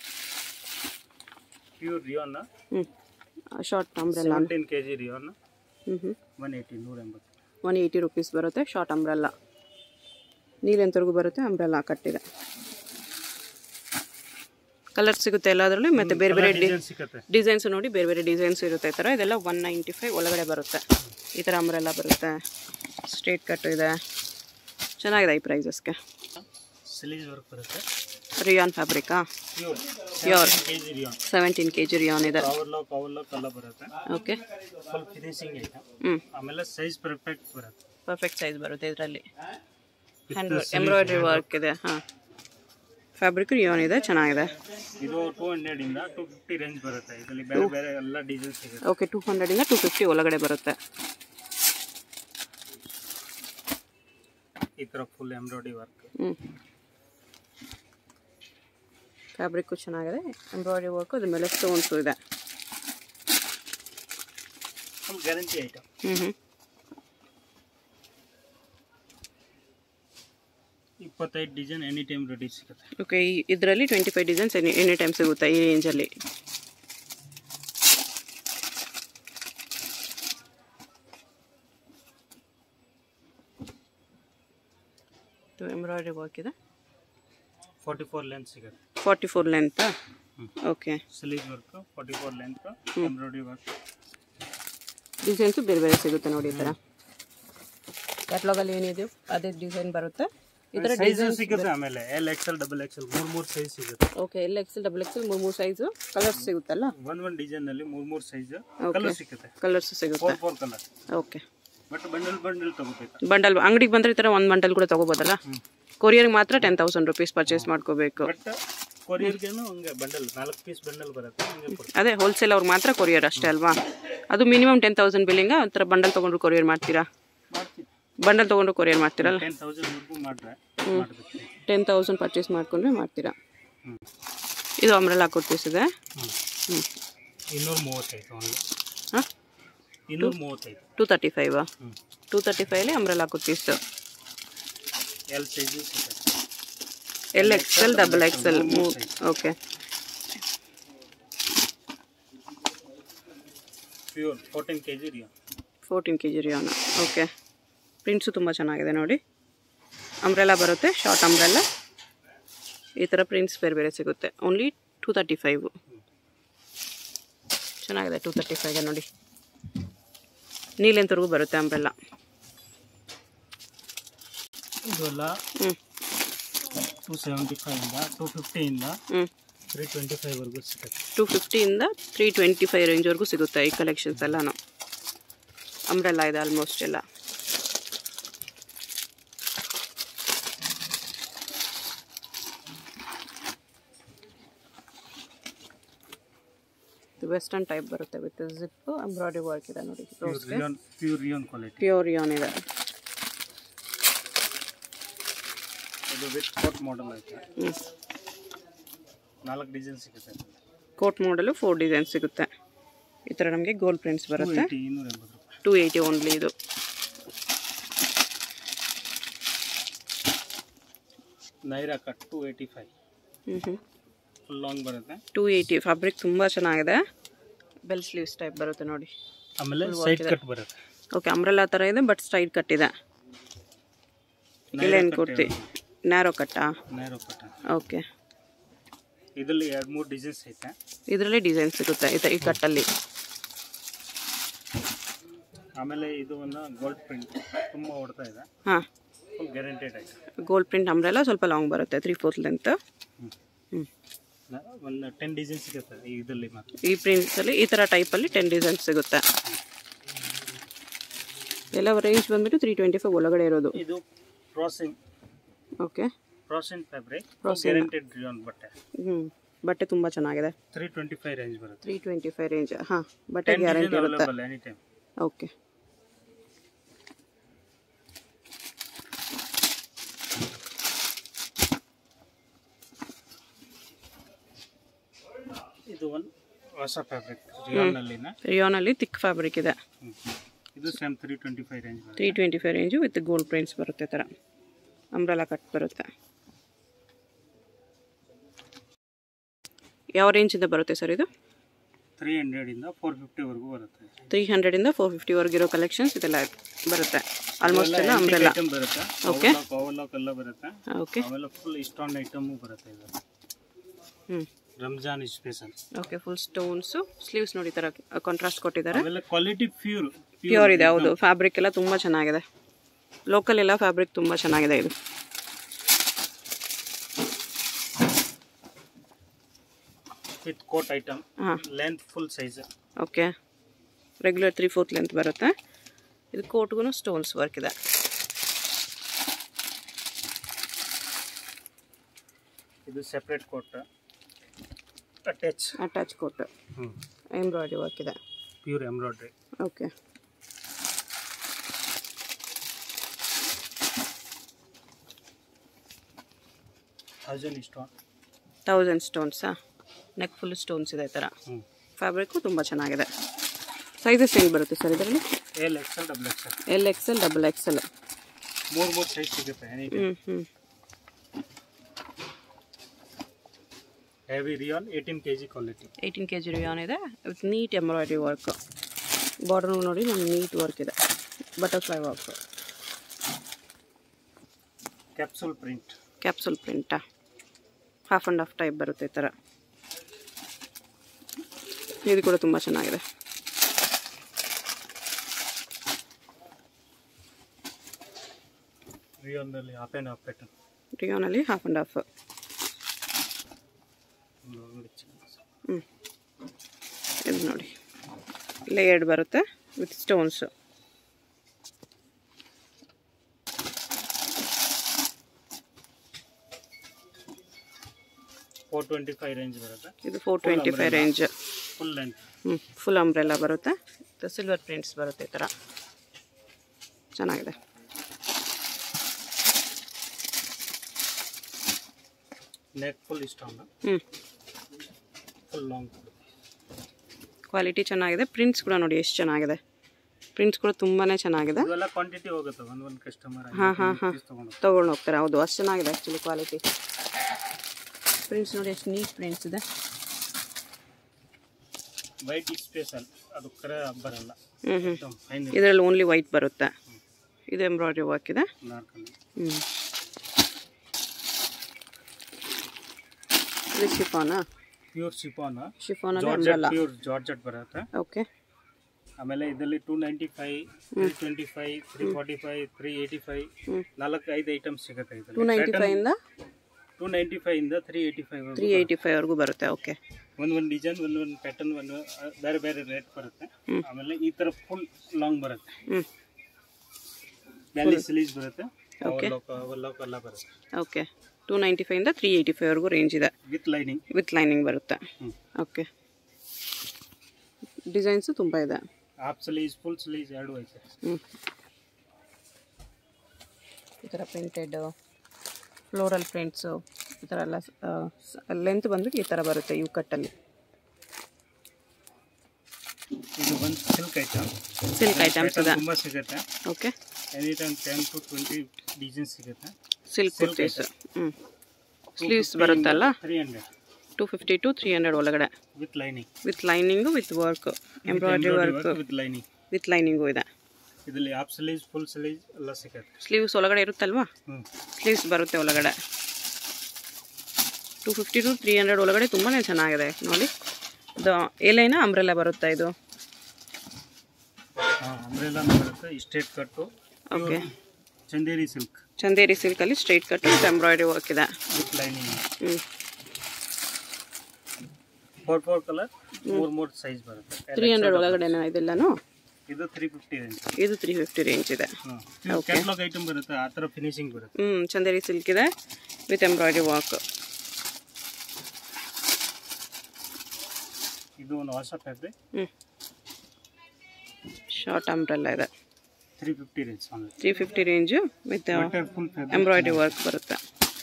ಪ್ಯೂರ್ ರಿಯೋನ್ ಹ್ಞೂ short umbrella seventeen K G rayon ಹ್ಞೂ ಹ್ಞೂ ಒನ್ ಏಯ್ಟಿ ನೂರ ಎಂಬತ್ತು ಒನ್ ಏಯ್ಟಿ ರುಪೀಸ್ ಬರುತ್ತೆ ಶಾರ್ಟ್ ಅಂಬ್ರೆಲ್ಲ ನೀಲೆಂತವರೆಗೂ ಬರುತ್ತೆ ಅಂಬ್ರೆಲ್ಲ ಕಟ್ಟಿದೆ ಕಲರ್ ಸಿಗುತ್ತೆ ಎಲ್ಲದರಲ್ಲಿ ಮತ್ತು ಬೇರೆ ಬೇರೆ ಡಿ ಡಿಸೈನ್ ಸಿಕ್ಕತ್ತೆ ಡಿಸೈನ್ಸ್ ನೋಡಿ ಬೇರೆ ಬೇರೆ ಡಿಸೈನ್ಸ್ ಇರುತ್ತೆ ಈ ಥರ ಇದೆಲ್ಲ ಒನ್ ನೈಂಟಿ ಫೈವ್ ಒಳಗಡೆ ಬರುತ್ತೆ ಈ ಥರ ಅಂಬ್ರೆಲ್ಲ ಬರುತ್ತೆ ಸ್ಟ್ರೇಟ್ ಕಟ್ ಇದೆ ಚೆನ್ನಾಗಿದೆ ಈ ಪ್ರೈಸಸ್ಗೆ ಸ್ಲೀವ್ ವರ್ಕ್ ಬರುತ್ತೆ ರಿಯಾನ್ ಫ್ಯಾಬ್ರಿಕಾ pure pure K G rayon seventeen K G rayon ಇದೆ ಪವರ್ ಲಾಕ್ ಪವರ್ ಲಾಕ್ ಎಲ್ಲ ಬರುತ್ತೆ ಓಕೆ ಫುಲ್ ಫಿನಿಶಿಂಗ್ ಐತೆ ಹ್ಞೂ ಆಮೇಲೆ ಸೈಜ್ ಪರ್ಫೆಕ್ಟ್ ಬರುತ್ತೆ ಪರ್ಫೆಕ್ಟ್ ಸೈಜ್ ಬರುತ್ತೆ ಇದರಲ್ಲಿ ಹ್ಯಾಂಡ್ ಎಂಬ್ರಾಯ್ಡ್ರಿ ವರ್ಕ್ ಇದೆ ಹಾಂ ಫ್ಯಾಬ್ರಿಕ್ ರಿಯಾನ್ ಇದೆ ಚೆನ್ನಾಗಿದೆ ಇದು ಟೂ ಹಂಡ್ರೆಡ್ ಇಂದ ಟೂ ಫಿಫ್ಟಿ ರೇಂಜ್ ಬರುತ್ತೆ ಇದರಲ್ಲಿ ಬೇರೆ ಬೇರೆ ಎಲ್ಲ ಡಿಸೈನ್ ಸಿಗುತ್ತೆ ಓಕೆ ಟೂ ಹಂಡ್ರೆಡಿಂದ ಟೂ ಫಿಫ್ಟಿ ಒಳಗಡೆ ಬರುತ್ತೆ ಈ ತರ ಫುಲ್ ಎಂಬ್ರಾಯ್ಡ್ರಿ ವರ್ಕ್ ಹ್ಞೂ ಫ್ಯಾಬ್ರಿಕ್ಕು ಚೆನ್ನಾಗಿದೆ ಎಂಬ್ರಾಯ್ಡ್ರಿ ವರ್ಕು ಅದ್ರ ಮೇಲೆ ಸ್ಟೋನ್ಸು ಇದೆ ಫುಲ್ ಗ್ಯಾರಂಟಿ ಐಟಮ್ ಹ್ಞೂ ಹ್ಞೂ ಇಪ್ಪತ್ತೈದು ಡಿಸೈನ್ ಎನಿ ಟೈಮ್ ರೆಡಿ ಸಿಗುತ್ತೆ ಓಕೆ ಇದರಲ್ಲಿ twenty five designs any any time ಸಿಗುತ್ತೆ ಈ ರೇಂಜಲ್ಲಿ ಎಂಬ್ರಾಯ್ಡ್ರಿ ವರ್ಕ್ ಇದೆ ಫಾರ್ಟಿ ಫೋರ್ ಲೆಂತ್ ಸಿಗುತ್ತೆ ಫಾರ್ಟಿ ಫೋರ್ ಲೆಂತ್ ಹ್ಮ್. Okay sleeve work forty four length embroidery work designs ಬೇರೆ ಬೇರೆ ಸಿಗುತ್ತೆ ನೋಡಿ ಈ ಥರ ಕ್ಯಾಟ್ಲಾಗಲ್ಲಿ ಏನಿದೆ ಅದೇ ಡಿಸೈನ್ ಬರುತ್ತೆ ಈ ಥರ ಸೈಜ್ ಸಿಗುತ್ತೆ ಆಮೇಲೆ ಎಲ್ ಎಕ್ಸೆಲ್ ಡಬಲ್ ಎಕ್ಸೆಲ್ ಮೂರ್ ಮೂರ್ ಸೈಜ್ ಸಿಗುತ್ತೆ okay L XL double XL ಮೂರು ಮೂರು ಸೈಜು ಕಲರ್ಸ್ ಸಿಗುತ್ತಲ್ಲ ಒಂದ್ ಒಂದ್ ಡಿಸೈನ್ ಅಲ್ಲಿ ಮೂರ್ ಮೂರ್ ಸೈಜ್ ಕಲರ್ ಸಿಗುತ್ತೆ ಕಲರ್ಸ್ ಸಿಗುತ್ತೆ four four colour okay but bundle bundle ತಗೋಬೇಕು ಬಂಡಲ್ ಅಂಗಡಿಗೆ ಬಂದರೆ ಈ ಥರ ಒಂದು ಬಂಡಲ್ ಕೂಡ ತೊಗೋಬೋದಲ್ಲ ಕೊರಿಯರ್ಗೆ ಮಾತ್ರ ಟೆನ್ ತೌಸಂಡ್ ರುಪೀಸ್ ಪರ್ಚೇಸ್ ಮಾಡ್ಕೋಬೇಕು ಬಟ್ ಕೊರಿಯರ್ಗೇನು ಹಂಗೆ ಬಂಡಲ್ ನಾಲ್ಕು ಪೀಸ್ ಬಂಡಲ್ ಬರುತ್ತೆ ಹಂಗೆ ಕೊಡ್ತೀವಿ ಅದೇ ಹೋಲ್ಸೇಲ್ ಅವ್ರಿಗೆ ಮಾತ್ರ ಕೊರಿಯರ್ ಅಷ್ಟೇ ಅಲ್ವಾ ಅದು ಮಿನಿಮಮ್ ಟೆನ್ ತೌಸಂಡ್ ಬಿಲ್ಲಿಂಗ ಒಂಥರ ಬಂಡಲ್ ತೊಗೊಂಡ್ರು ಕೊರಿಯರ್ ಮಾಡ್ತೀರಾ ಮಾಡ್ತೀವಿ ಬಂಡಲ್ ತೊಗೊಂಡು ಕೊರಿಯರ್ ಮಾಡ್ತೀರಲ್ಲ ಟೆನ್ ತೌಸಂಡ್ ವರ್ಗೂ ಮಾಡ್ರೆ ಮಾಡ್ಬೇಕು ಟೆನ್ ತೌಸಂಡ್ ಪರ್ಚೇಸ್ ಮಾಡ್ಕೊಂಡ್ರೆ ಮಾಡ್ತೀರಾ ಹ್ಮ್ ಇದು ಅಮ್ರೆಲ್ಲ ಕೊಟ್ಟಿಸಿದೆ ಹ್ಮ್ ಹ್ಞೂ ಇನ್ನೂರ ಮೂವತ್ತೈದು ಓನ್ಲಿ ಹಾಂ ಇನ್ನೂರ ಮೂವತ್ತೈದು ಟೂ ತರ್ಟಿ ಫೈವಾ ಹ್ಮ್ ಟೂ ತರ್ಟಿ ಫೈವಲ್ಲಿ ಅಮ್ರೆಲ್ಲ ಕುರ್ತೀಸ್ ಎಲ್ ಸೈಜು ಸಿಗುತ್ತೆ L XL double XL okay pure fourteen K G ರಿಯಾ ಫೋರ್ಟೀನ್ ಕೆ ಜಿ ರಿಯಾನ ಓಕೆ ಪ್ರಿಂಟ್ಸು ತುಂಬ ಚೆನ್ನಾಗಿದೆ ನೋಡಿ ಅಂಬ್ರೆಲ್ಲ ಬರುತ್ತೆ ಶಾರ್ಟ್ ಅಂಬ್ರೆಲ್ಲ ಈ ಥರ ಪ್ರಿಂಟ್ಸ್ ಬೇರೆ ಬೇರೆ ಸಿಗುತ್ತೆ ಓನ್ಲಿ ಟೂ ತರ್ಟಿ ಫೈವು ಚೆನ್ನಾಗಿದೆ ಟೂ ತರ್ಟಿ ಫೈವ್ಗೆ ನೋಡಿ ನೀಲೆಂತವರೆಗೂ ಬರುತ್ತೆ ಅಂಬ್ರೆಲ್ಲ ಇದೆಲ್ಲ ಹ್ಞೂ ಟೂ ಸೆವೆಂಟಿ ಫೈವಿಂದ ಟೂ ಫಿಫ್ಟಿಯಿಂದ ಹ್ಞೂ ತ್ರೀ ಟ್ವೆಂಟಿ ಫೈವ್ವರೆಗೂ ಸಿಗುತ್ತೆ ಟೂ ಫಿಫ್ಟಿಯಿಂದ ತ್ರೀ ಟ್ವೆಂಟಿ ಫೈವ್ ರೇಂಜ್ವರೆಗೂ ಸಿಗುತ್ತೆ ಈ ಕಲೆಕ್ಷನ್ಸ್ ಎಲ್ಲನೂ ಅಂಬ್ರೆಲ್ಲ ಇದೆ ಆಲ್ಮೋಸ್ಟ್ ಎಲ್ಲ ವೆಸ್ಟರ್ನ್ ಟೈಪ್ ಬರುತ್ತೆ ವಿತ್ ಜಿಪ್ ಎಂಬ್ರಾಯ್ಡ್ರಿ ವರ್ಕ್ ಇದೆ ನೋಡಿ pure rayon pure rayon quality pure ಯಾನ್ ಇದೆ ಇದು ವಿತ್ ಕೋಟ್ ಮಾಡಲ್ ಐತೆ ಹ್ಞೂ ನಾಲ್ಕು ಡಿಸೈನ್ ಸಿಗುತ್ತೆ ಕೋಟ್ ಮಾಡಲು ಫೋರ್ ಡಿಸೈನ್ ಸಿಗುತ್ತೆ ಈ ಥರ ನಮಗೆ ಗೋಲ್ಡ್ ಪ್ರಿಂಟ್ಸ್ ಟೂ ಬರುತ್ತೆ ಏಯ್ಟಿ ಇನ್ನೂರ ಎಂಬತ್ತು ರೂಪಾಯಿ ಟೂ ಏಯ್ಟಿ ಓನ್ಲಿ ಇದು narrow cut two eighty five ಹ್ಞೂ ಹ್ಞೂ ಫುಲ್ ಲಾಂಗ್ ಬರುತ್ತೆ ಟೂ ಏಯ್ಟಿ ಫ್ಯಾಬ್ರಿಕ್ ತುಂಬ ಚೆನ್ನಾಗಿದೆ ಬೆಲ್ ಸ್ಲೀವ್ಸ್ ಟೈಪ್ ಬರುತ್ತೆ ನೋಡಿ ಆಮೇಲೆ ಸೈಡ್ ಕಟ್ ಬರುತ್ತೆ ಓಕೆ ಅಂಬ್ರೆಲ್ಲ ಥರ ಇದೆ ಬಟ್ ಸ್ಟ್ರೈಟ್ ಕಟ್ ಇದೆ ಇಲ್ಲೇನು ಕುರ್ತಿ ನ್ಯಾರೋ ಕಟ್ಟಾ ನೈರಾ ಕಟ್ ಓಕೆ ಇದರಲ್ಲಿ ಎರಡು ಮೂರು ಡಿಸೈನ್ಸ್ ಐತೆ ಇದರಲ್ಲಿ ಡಿಸೈನ್ ಸಿಗುತ್ತೆ ಈ ತ- ಈ ಕಟ್ಟಲ್ಲಿ ಆಮೇಲೆ ಇದು ಒಂದು ಗೋಲ್ಡ್ ಪ್ರಿಂಟ್ ತುಂಬ ಹೊಡ್ತಾ ಇದೆ ಹಾಂ ಫುಲ್ ಗ್ಯಾರಂಟೆಡ್ ಐತೆ ಗೋಲ್ಡ್ ಪ್ರಿಂಟ್ ಅಂಬ್ರೆಲ್ಲ ಸ್ವಲ್ಪ ಲಾಂಗ್ ಬರುತ್ತೆ ತ್ರೀ ಫೋರ್ತ್ ಲೆಂತ್ ಹ್ಞೂ ಹ್ಞೂ ನ- ಒಂದು ಟೆನ್ ಡಿಸೈನ್ ಸಿಗುತ್ತೆ ಈ ಇದರಲ್ಲಿ ಮಾತ್ರ ಈ ಪ್ರಿಂಟ್ಸಲ್ಲಿ ಈ ಥರ ಟೈಪಲ್ಲಿ ಟೆನ್ ಡಿಸೈನ್ಸ್ ಸಿಗುತ್ತೆ ಎಲ್ಲ ರೇಂಜ್ ಬಂದ್ಬಿಟ್ಟು ತ್ರೀ ಟ್ವೆಂಟಿ ಫೈವ್ ಒಳಗಡೆ ಇರೋದು ಇದು crossing okay crossing fabric Crossing. Guaranteed rayon ಬಟ್ಟೆ ಹ್ಞೂ ಬಟ್ಟೆ ತುಂಬ ಚೆನ್ನಾಗಿದೆ ತ್ರೀ ಟ್ವೆಂಟಿ ಫೈವ್ ರೇಂಜ್ ಬರುತ್ತೆ ತ್ರೀ ಟ್ವೆಂಟಿ ಫೈವ್ ರೇಂಜ್ ಹಾಂ ಬಟ್ಟೆ ಟೆನ್ ಗ್ಯಾರಂಟಿ ಡಿಸೈನ್ ಇರುತ್ತೆ ಅವೈಲೇಬಲ್ ಎನಿ ಟೈಮ್ ಓಕೆ ಇದು ಒಂದು ಹೊಸ ಫ್ಯಾಬ್ರಿಕ್ ರಿಯಾನ್ನಲ್ಲಿನ ರಿಯೋನಲ್ಲಿ ತಿಕ್ ಫ್ಯಾಬ್ರಿಕ್ ಇದೆ ಹ್ಮ್. ಇದು same three twenty five range ಬರುತ್ತೆ three twenty five range with gold prints ಬರುತ್ತೆ ಈ ಥರ ಅಂಬ್ರೆಲ್ಲ ಕಟ್ ಬರುತ್ತೆ ಯಾವ ರೇಂಜಿಂದ ಬರುತ್ತೆ ಸರ್ ಇದು ತ್ರೀ ಹಂಡ್ರೆಡಿಂದ ಫೋರ್ ಫಿಫ್ಟಿವರೆಗೂ ಬರುತ್ತೆ ತ್ರೀ ಹಂಡ್ರೆಡಿಂದ ಫೋರ್ ಫಿಫ್ಟಿವರೆಗೆ ಇರೋ ಕಲೆಕ್ಷನ್ಸ್ ಇದೆಲ್ಲ ಬರುತ್ತೆ ಆಲ್ಮೋಸ್ಟ್ ಎಲ್ಲ ಅಂಬ್ರೆಲ್ಲ ಐಟಮ್ ಬರುತ್ತೆ Okay. ಓವರ್ಲಾಕ್ ಎಲ್ಲ ಬರುತ್ತೆ ಓಕೆ ಅವೆಲ್ಲ ಫುಲ್ ಇಷ್ಟೊಂದು ಐಟಮು ಬರುತ್ತೆ ಇದು ಹ್ಞೂ Ramzan special okay full stones sleeves ನೋಡಿ ಈ ಥರ ಕಾಂಟ್ರಾಸ್ಟ್ ಕೊಟ್ಟಿದ್ದಾರೆ ಅವೆಲ್ಲ ಕ್ವಾಲಿಟಿ ಪ್ಯೂರ್ ಪ್ಯೂರ್ ಇದೆ ಹೌದು ಫ್ಯಾಬ್ರಿಕ್ ಎಲ್ಲ ತುಂಬ ಚೆನ್ನಾಗಿದೆ ಲೋಕಲ್ ಎಲ್ಲ ಫ್ಯಾಬ್ರಿಕ್ ತುಂಬ ಚೆನ್ನಾಗಿದೆ ಇದು ವಿತ್ ಕೋಟ್ ಐಟಮ್ ಹಾಂ length full size okay regular three fourth length ಬರುತ್ತೆ ಇದು ಕೋಟ್ಗೂ ಸ್ಟೋನ್ಸ್ ವರ್ಕ್ ಇದೆ ಇದು separate coat attach attach coat ಹ್ಞೂ ಎಂಬ್ರಾಯ್ಡ್ರಿ ವರ್ಕ್ ಇದೆ ಪ್ಯೂರ್ ಎಂಬ್ರಾಯ್ಡ್ರಿ ಓಕೆ ಥೌಸಂಡ್ ಇಷ್ಟೊಂದು ತೌಸಂಡ್ ಸ್ಟೋನ್ಸಾ ನೆಕ್ ಫುಲ್ ಸ್ಟೋನ್ಸ್ ಇದೆ ಈ ಥರ ಹ್ಞೂ ಫ್ಯಾಬ್ರಿಕ್ಕು ತುಂಬ ಚೆನ್ನಾಗಿದೆ ಸೈಜಸ್ ಹೆಂಗೆ ಬರುತ್ತೆ ಸರ್ ಇದರಲ್ಲಿ L XL double XL L XL double XL ಮೂರು ಮೂರು ಸೈಜ್ ಸಿಗುತ್ತೆ ಎನಿ ಹ್ಞೂ ಹ್ಞೂ heavy rayon eighteen K G quality eighteen K G rayon ಇದೆ with neat embroidery work border ನೋಡಿ ನಮ್ಮ ನೀಟ್ ವರ್ಕ್ ಇದೆ butterfly work capsule print capsule ಪ್ರಿಂಟಾ ಹಾಫ್ ಆ್ಯಂಡ್ ಹಾಫ್ ಟೈಪ್ ಬರುತ್ತೆ ಈ ಥರ ಇದು ಕೂಡ ತುಂಬ ಚೆನ್ನಾಗಿದೆ ರಿಯಾನ್ದಲ್ಲಿ ಹಾಫ್ ಆ್ಯಂಡ್ ಹಾಫ್ ಪ್ಯಾಟರ್ನ್ ರಿಯಾನಲ್ಲಿ ಹಾಫ್ ಆ್ಯಂಡ್ ಹಾಫ್ ಹ್ಞೂ ಇದು ನೋಡಿ ಲೇಯರ್ಡ್ ಬರುತ್ತೆ with stones four twenty five range ಬರುತ್ತೆ ಇದು four twenty five range full length ಹ್ಞೂ ಫುಲ್ ಅಂಬ್ರೆಲ್ಲ ಬರುತ್ತೆ ಸಿಲ್ವರ್ ಪ್ರಿಂಟ್ಸ್ ಬರುತ್ತೆ ಈ ಥರ ಚೆನ್ನಾಗಿದೆ ನೆಕ್ ಫುಲ್ ಇಷ್ಟೊಂದು ಹ್ಞೂ ಫುಲ್ ಲಾಂಗ್ ಕ್ವಾಲಿಟಿ ಚೆನ್ನಾಗಿದೆ ಪ್ರಿಂಟ್ಸ್ ಕೂಡ ನೋಡಿ ಎಷ್ಟು ಚೆನ್ನಾಗಿದೆ ಪ್ರಿಂಟ್ಸ್ ಕೂಡ ತುಂಬಾ ಚೆನ್ನಾಗಿದೆ ಇವೆಲ್ಲ ಕ್ವಾಂಟಿಟಿ ಹೋಗುತ್ತೆ ಒಂದು ಒಂದು ಕಸ್ಟಮರ್ ಹಾಂ ಹಾಂ ಹಾಂ ತೊಗೊಂಡು ತೊಗೊಂಡು ಹೋಗ್ತಾರೆ ಹೌದು ಅಷ್ಟು ಚೆನ್ನಾಗಿದೆ ಆ್ಯಕ್ಚುಲಿ ಕ್ವಾಲಿಟಿ ಪ್ರಿಂಟ್ಸ್ ನೋಡಿ ಎಷ್ಟು ನೀಟ್ ಪ್ರಿಂಟ್ಸ್ ಇದೆ ವೈಟ್ ಸ್ಪೆಷಲ್ ಅದು ಕರೆ ಬರಲ್ಲ ಹ್ಞೂ ಹ್ಞೂ एकदम ಫೈನ್ ಇದರಲ್ಲಿ ಓನ್ಲಿ ವೈಟ್ ಬರುತ್ತೆ ಇದು ಎಂಬ್ರಾಯ್ಡ್ರಿ ವರ್ಕ್ ಇದೆ ನಾರ್ಕಲ್ಲಿ ಹ್ಞೂ ಇದು ಶಿಫಾನಾ ಪ್ಯೂರ್ ಶಿಫಾನ್ ಶಿಫಾನಲ್ಲಿ ಜಾರ್ಜೆಟ್ ಅಂಬ್ರಲ್ಲ ಪ್ಯೂರ್ ಜಾರ್ಜೆಟ್ ಬರುತ್ತೆ ಓಕೆ ಆಮೇಲೆ ಇದರಲ್ಲಿ two ninety five three twenty five three forty five three eighty five ಹ್ಞೂ ನಾಲ್ಕು ಐದು ಐಟಮ್ಸ್ ಸಿಗುತ್ತೆ ಟೂ ಇದರಲ್ಲಿ ನೈಂಟಿ ಫೈವಿಂದ ಟೂ ನೈಂಟಿ ಫೈವ್ ಇಂದ three eighty five three eighty ಫೈವ್ವರೆಗೂ ಬರುತ್ತೆ ಓಕೆ ಒಂದು ಒಂದು ಡಿಸೈನ್ ಒಂದು ಒಂದು ಪ್ಯಾಟರ್ನ್ ಒಂದು ಆ, ಬೇರೆ ಬೇರೆ ರೇಟ್ ಬರುತ್ತೆ ಹ್ಮ್. ಆಮೇಲೆ ಈ ಥರ ಫುಲ್ ಲಾಂಗ್ ಬರುತ್ತೆ ಹ್ಞೂ ಬ್ಯಾಲಿ ಸಿಲೀಸ್ ಬರುತ್ತೆ Okay. ಅವಲೋಕ್ ಎಲ್ಲ ಬರುತ್ತೆ ಓಕೆ ಟೂ ನೈಂಟಿ ಫೈವಿಂದ ತ್ರೀ ಏಯ್ಟಿ ಫೈವ್ವರೆಗೂ ರೇಂಜ್ ಇದೆ ವಿತ್ ಲೈನಿಂಗ್ ವಿತ್ ಲೈನಿಂಗ್ ಬರುತ್ತೆ ಹ್ಮ್. ಓಕೆ ಡಿಸೈನ್ಸು ತುಂಬ ಇದೆ ಹಾಫ್ ಸ್ಲೀವ್ಸ್ ಫುಲ್ ಸ್ಲೀವ್ಸ್ ಎರಡು ಐತೆ ಹ್ಞೂ ಈ ಥರ ಪ್ರಿಂಟೆಡ್ ಫ್ಲೋರಲ್ ಪ್ರಿಂಟ್ಸು ಈ ಥರ ಎಲ್ಲ ಲೆಂತ್ ಬಂದ್ಬಿಟ್ಟು ಈ ಥರ ಬರುತ್ತೆ ಯು ಕಟ್ಟಲ್ಲಿ ಇದು ಒಂದು ಸಿಲ್ಕ್ ಐಟಮ್ ಸಿಲ್ಕ್ ಐಟಮ್ಸ್ ಇದೆ ತುಂಬ ಸಿಗುತ್ತೆ okay any time ten to twenty design ಸಿಗುತ್ತೆ ಸಿಲ್ಕ್ ಕುರ್ತೀಸ್ ಹ್ಞೂ ಸ್ಲೀವ್ಸ್ ಬರುತ್ತಲ್ಲ three hundred two fifty to three hundred ಒಳಗಡೆ with lining with lining with work embroidery work with lining with lining ಇದೆ ಇದರಲ್ಲಿ ಹಾಫ್ ಸ್ಲೀವ್ಸ್ ಫುಲ್ ಸ್ಲೀವ್ಸ್ ಎಲ್ಲ ಸಿಗುತ್ತೆ ಸ್ಲೀವ್ಸ್ ಒಳಗಡೆ ಇರುತ್ತಲ್ವಾ ಹ್ಞೂ ಸ್ಲೀವ್ಸ್ ಬರುತ್ತೆ ಒಳಗಡೆ two fifty to three hundred ಒಳಗಡೆ ತುಂಬಾ ಚೆನ್ನಾಗಿದೆ ನೋಡಿ ಇದು ಏಲೈನ ಅಂಬ್ರೆಲ್ಲ ಬರುತ್ತಾ ಇದು ಹಾಂ ಅಂಬ್ರೆಲ್ಲ ಬರುತ್ತೆ straight cut okay Chanderi silk Chanderi ಸಿಲ್ಕಲ್ಲಿ straight cut with embroidery work ಇದೆ ವಿತ್ ಲೈನಿಂಗ್ ಹ್ಞೂ ಫೋರ್ ಫೋರ್ ಕಲರ್ ಮೂರು ಮೂರು ಸೈಜ್ ಬರುತ್ತೆ ತ್ರೀ ಹಂಡ್ರೆಡ್ ಒಳಗಡೆನಾ ಇದೆಲ್ಲನೂ ಇದು ತ್ರೀ ಫಿಫ್ಟಿ ರೇಂಜ್ ಇದು ತ್ರೀ ಫಿಫ್ಟಿ ರೇಂಜ್ ಇದೆ ಹಾಂ ಕ್ಯಾಟ್ಲಾಗ್ ಐಟಮ್ ಬರುತ್ತೆ ಆ ಥರ ಫಿನಿಶಿಂಗ್ ಬರುತ್ತೆ ಹ್ಞೂ ಚಂದೇರಿ ಸಿಲ್ಕ್ ಇದೆ ವಿತ್ ಎಂಬ್ರಾಯ್ಡ್ರಿ ವರ್ಕ್ ಇದು ಒಂದು ಹೊಸ ಫ್ಯಾಬ್ರಿಕ್ ಹ್ಞೂ ಶಾರ್ಟ್ ಅಂಬ್ರೆಲ್ಲ ಇದೆ three fifty range online three fifty range with full fabric embroidery work ಬರುತ್ತೆ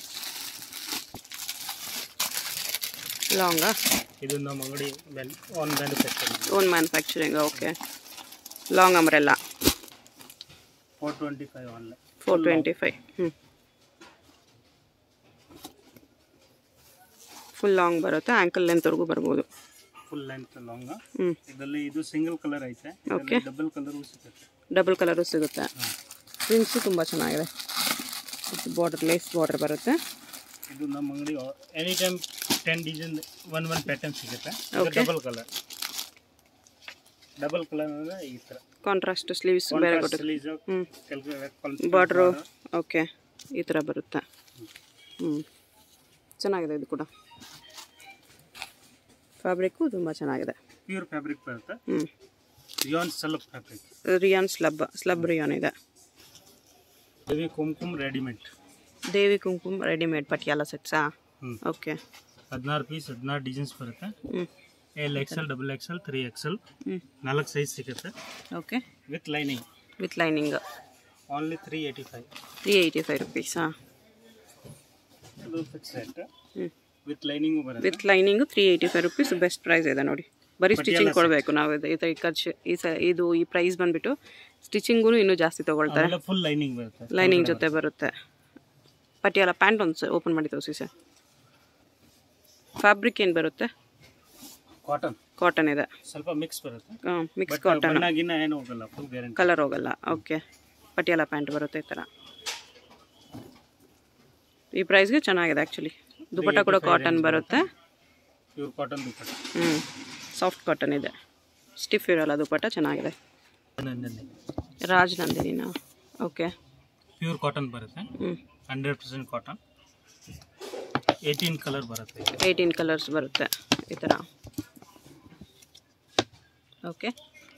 ಲಾಂಗಾ ಇದು ನಮ್ಮ ಅಂಗಡಿ own manufacturing own manufacturing okay long umbrella four twenty five online four twenty five ಹ್ಞೂ ಫುಲ್ ಲಾಂಗ್ ಬರುತ್ತೆ ಆ್ಯಂಕಲ್ ಲೆಂತ್ವರೆಗೂ ಬರ್ಬೋದು ಫುಲ್ ಲೆಂತ್ ಲಾಂಗ್ ಹ್ಞೂ ಇದರಲ್ಲಿ ಇದು ಸಿಂಗಲ್ ಕಲರ್ ಐತೆ Okay. ಡಬಲ್ ಕಲರ್ ಸಿಗುತ್ತೆ ಡಬಲ್ ಕಲರು ಸಿಗುತ್ತೆ ಪ್ರಿಂಟ್ಸು ತುಂಬ ಚೆನ್ನಾಗಿದೆ ಬಾರ್ಡರ್ ಲೇಸ್ ಬಾರ್ಡರ್ ಬರುತ್ತೆ ಇದು ನಮ್ಮ ಅಂಗಡಿ any time ten design one one pattern ಸಿಗುತ್ತೆ Okay. Double colour double colour ಅಂದ್ರೆ ಈ ಥರ ಕಾಂಟ್ರಾಸ್ಟ್ ಸ್ಲೀವ್ಸ್ ಬೇರೆ ಕೊಟ್ಟಿದೆ ರಿಲೀಸ್ ಹ್ಞೂ ಬಾರ್ಡ್ರು ಓಕೆ ಈ ಥರ ಬರುತ್ತೆ ಹ್ಞೂ ಚೆನ್ನಾಗಿದೆ ಇದು ಕೂಡ ಫ್ಯಾಬ್ರಿಕ್ಕು ತುಂಬ ಚೆನ್ನಾಗಿದೆ ಪ್ಯೂರ್ ಫ್ಯಾಬ್ರಿಕ್ ಬರುತ್ತೆ ಹ್ಞೂ rayon self fabric rayon slub slub rayon ಇದೆ ದೇವಿ ಕುಂಕುಮ್ ರೆಡಿಮೇಡ್ ದೇವಿ ಕುಂಕುಮ್ ರೆಡಿಮೇಡ್ ಪಟಿಯಾಲ ಸೆಟ್ಸಾ ಹ್ಞೂ ಓಕೆ ಹದಿನಾರು ಪೀಸ್ ಹದಿನಾರು ಡಿಸೈನ್ಸ್ ಬರುತ್ತೆ ಹ್ಞೂ L XL double XL three XL ಹ್ಞೂ ನಾಲ್ಕು ಸೈಜ್ ಸಿಗುತ್ತೆ okay with lining with lining only three eighty five three eighty five ರುಪೀಸಾ ಇದು ಫಿಕ್ಸ್ ರೇಟ್ ಹ್ಞೂ ವಿತ್ ಲೈನಿಂಗು ಬರುತ್ತೆ with lining three eighty five rupees best price ಇದೆ ನೋಡಿ ಬರೀ ಸ್ಟಿಚಿಂಗ್ ಕೊಡಬೇಕು ನಾವು ಇದು ಈ ಥರ ಈ ಖರ್ಚು ಈ ಸ ಇದು ಈ ಪ್ರೈಸ್ ಬಂದುಬಿಟ್ಟು ಸ್ಟಿಚಿಂಗೂ ಇನ್ನೂ ಜಾಸ್ತಿ ತೊಗೊಳ್ತಾರೆ ಆಮೇಲೆ ಫುಲ್ ಲೈನಿಂಗ್ ಬರುತ್ತೆ ಲೈನಿಂಗ್ ಜೊತೆ ಬರುತ್ತೆ ಪಟಿಯಾಲ ಪ್ಯಾಂಟ್ ಒಂದು ಓಪನ್ ಮಾಡಿ ತೋರಿಸಿ ಸರ್ ಫ್ಯಾಬ್ರಿಕ್ ಏನು ಬರುತ್ತೆ ಕಾಟನ್ ಕಾಟನ್ ಇದೆ ಸ್ವಲ್ಪ ಮಿಕ್ಸ್ ಬರುತ್ತೆ ಮಿಕ್ಸ್ ಬಟ್ ಕಾಟನ್ ಬಣ್ಣಗಿನ್ನ ಏನು ಹೋಗಲ್ಲ ಫುಲ್ ಗ್ಯಾರಂಟಿ ಕಲರ್ ಹೋಗಲ್ಲ ಓಕೆ ಪಟಿಯಾಲ ಪ್ಯಾಂಟ್ ಬರುತ್ತೆ ಈ ಥರ ಈ ಪ್ರೈಸ್ಗೆ ಚೆನ್ನಾಗಿದೆ ಆ್ಯಕ್ಚುಲಿ ದುಪಟ್ಟ ಕೂಡ ಕಾಟನ್ ಬರುತ್ತೆ ಪ್ಯೂರ್ ಕಾಟನ್ ದುಪ್ಪಟ್ಟ ಹ್ಞೂ ಸಾಫ್ಟ್ ಕಾಟನ್ ಇದೆ ಸ್ಟಿಫ್ ಇರಲ್ಲ ದುಪಟ್ಟ ಚೆನ್ನಾಗಿದೆ ರಾಜ್ ನಂದಿನಿನಾ ಓಕೆ ಪ್ಯೂರ್ ಕಾಟನ್ ಬರುತ್ತೆ ಹ್ಞೂ hundred percent cotton eighteen colour ಬರುತ್ತೆ ಇದು. ಏಯ್ಟೀನ್ ಕಲರ್ಸ್ ಬರುತ್ತೆ ಈ ಥರ ಓಕೆ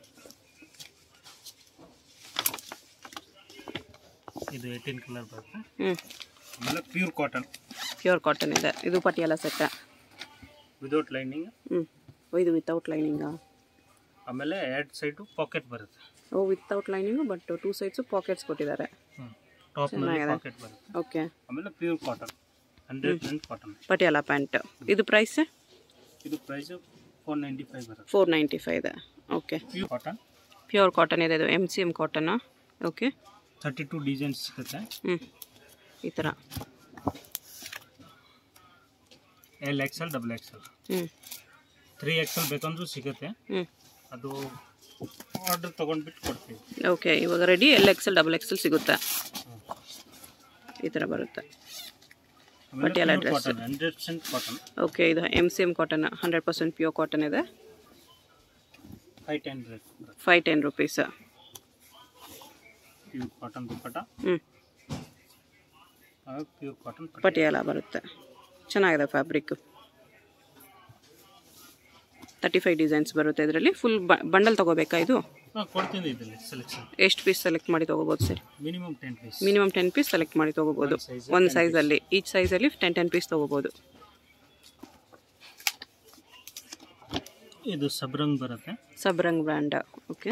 ಇದು ಏಯ್ಟೀನ್ ಕಲರ್ ಬರುತ್ತೆ ಹ್ಞೂ ಆಮೇಲೆ ಪ್ಯೂರ್ ಕಾಟನ್ ಪ್ಯೂರ್ ಕಾಟನ್ ಇದೆ ಇದು ಪಟಿಯಾಲ ಸೆಟ್ ವಿದೌಟ್ ಲೈನಿಂಗ್ ಹ್ಞೂ ಇದು ವಿತೌಟ್ ಲೈನಿಂಗಾ ಆಮೇಲೆ ಎರಡು ಸೈಡು ಪಾಕೆಟ್ ಬರುತ್ತೆ ಓ without lining but two sides pockets ಕೊಟ್ಟಿದ್ದಾರೆ ಟಾಪ್ನಲ್ಲಿ ಚೆನ್ನಾಗಿದೆ. ಪಾಕೆಟ್ ಬರುತ್ತೆ ಓಕೆ ಆಮೇಲೆ pure cotton hundred percent cotton Patiala pant ಇದು ಪ್ರೈಸ್ ಇದು ಪ್ರೈಸು ಫೋರ್ ನೈಂಟಿ ಫೈವ್ ಬರುತ್ತೆ ಫೋರ್ ನೈಂಟಿ ಫೈವ್ ಇದೆ okay pure cotton pure cotton ಇದೆ ಇದು M C M cotton okay thirty two designs ಸಿಗುತ್ತೆ ಹ್ಞೂ ಈ ಥರ ಎಲ್ ಎಕ್ಸೆಲ್ ಡಬಲ್ ಎಕ್ಸೆಲ್ ಹ್ಞೂ ತ್ರೀ ಎಕ್ಸೆಲ್ ಬೇಕಂದ್ರೂ ಸಿಗುತ್ತೆ ಹ್ಞೂ ಅದು ಆರ್ಡರ್ ತೊಗೊಂಡ್ಬಿಟ್ಟು ಕೊಡ್ತೀವಿ ಓಕೆ ಇವಾಗ ready L XL double XL ಸಿಗುತ್ತೆ ಈ ಥರ ಬರುತ್ತೆ ಪಟಿಯಾಲ ಆಮೇಲೆ dress. Cotton hundred percent cotton okay ಇದು M C M cotton hundred percent pure cotton ಇದೆ ಫೈವ್ ಟೆನ್ ರೇಟ್ ಬರುತ್ತೆ five ten rupees pure cotton dupatta ಹ್ಞೂ ಪ್ಯೂರ್ ಕಾಟನ್ ಪಟಿಯಾಲ ಬರುತ್ತೆ ಚೆನ್ನಾಗಿದೆ ಫ್ಯಾಬ್ರಿಕ್ ತರ್ಟಿ ಫೈವ್ ಡಿಸೈನ್ಸ್ ಬರುತ್ತೆ ಇದರಲ್ಲಿ ಫುಲ್ ಬಂಡಲ್ ತೊಗೋಬೇಕಾ ಇದು ಹಾಂ ಕೊಡ್ತೀನಿ ಇದರಲ್ಲಿ ಸೆಲೆಕ್ಷನ್ ಎಷ್ಟು ಪೀಸ್ ಸೆಲೆಕ್ಟ್ ಮಾಡಿ ತೊಗೋಬೋದು sir minimum ten piece minimum ten piece select ಮಾಡಿ ತೊಗೋಬೋದು One size, ಒಂದು 10 ಸೈಜಲ್ಲಿ ಈಚ್ ಸೈಜಲ್ಲಿ ಟೆನ್ ಟೆನ್ ಪೀಸ್ ತೊಗೋಬೋದು ಇದು ಸಬ್ರಂಗ್ ಬರುತ್ತೆ Sabrang brand okay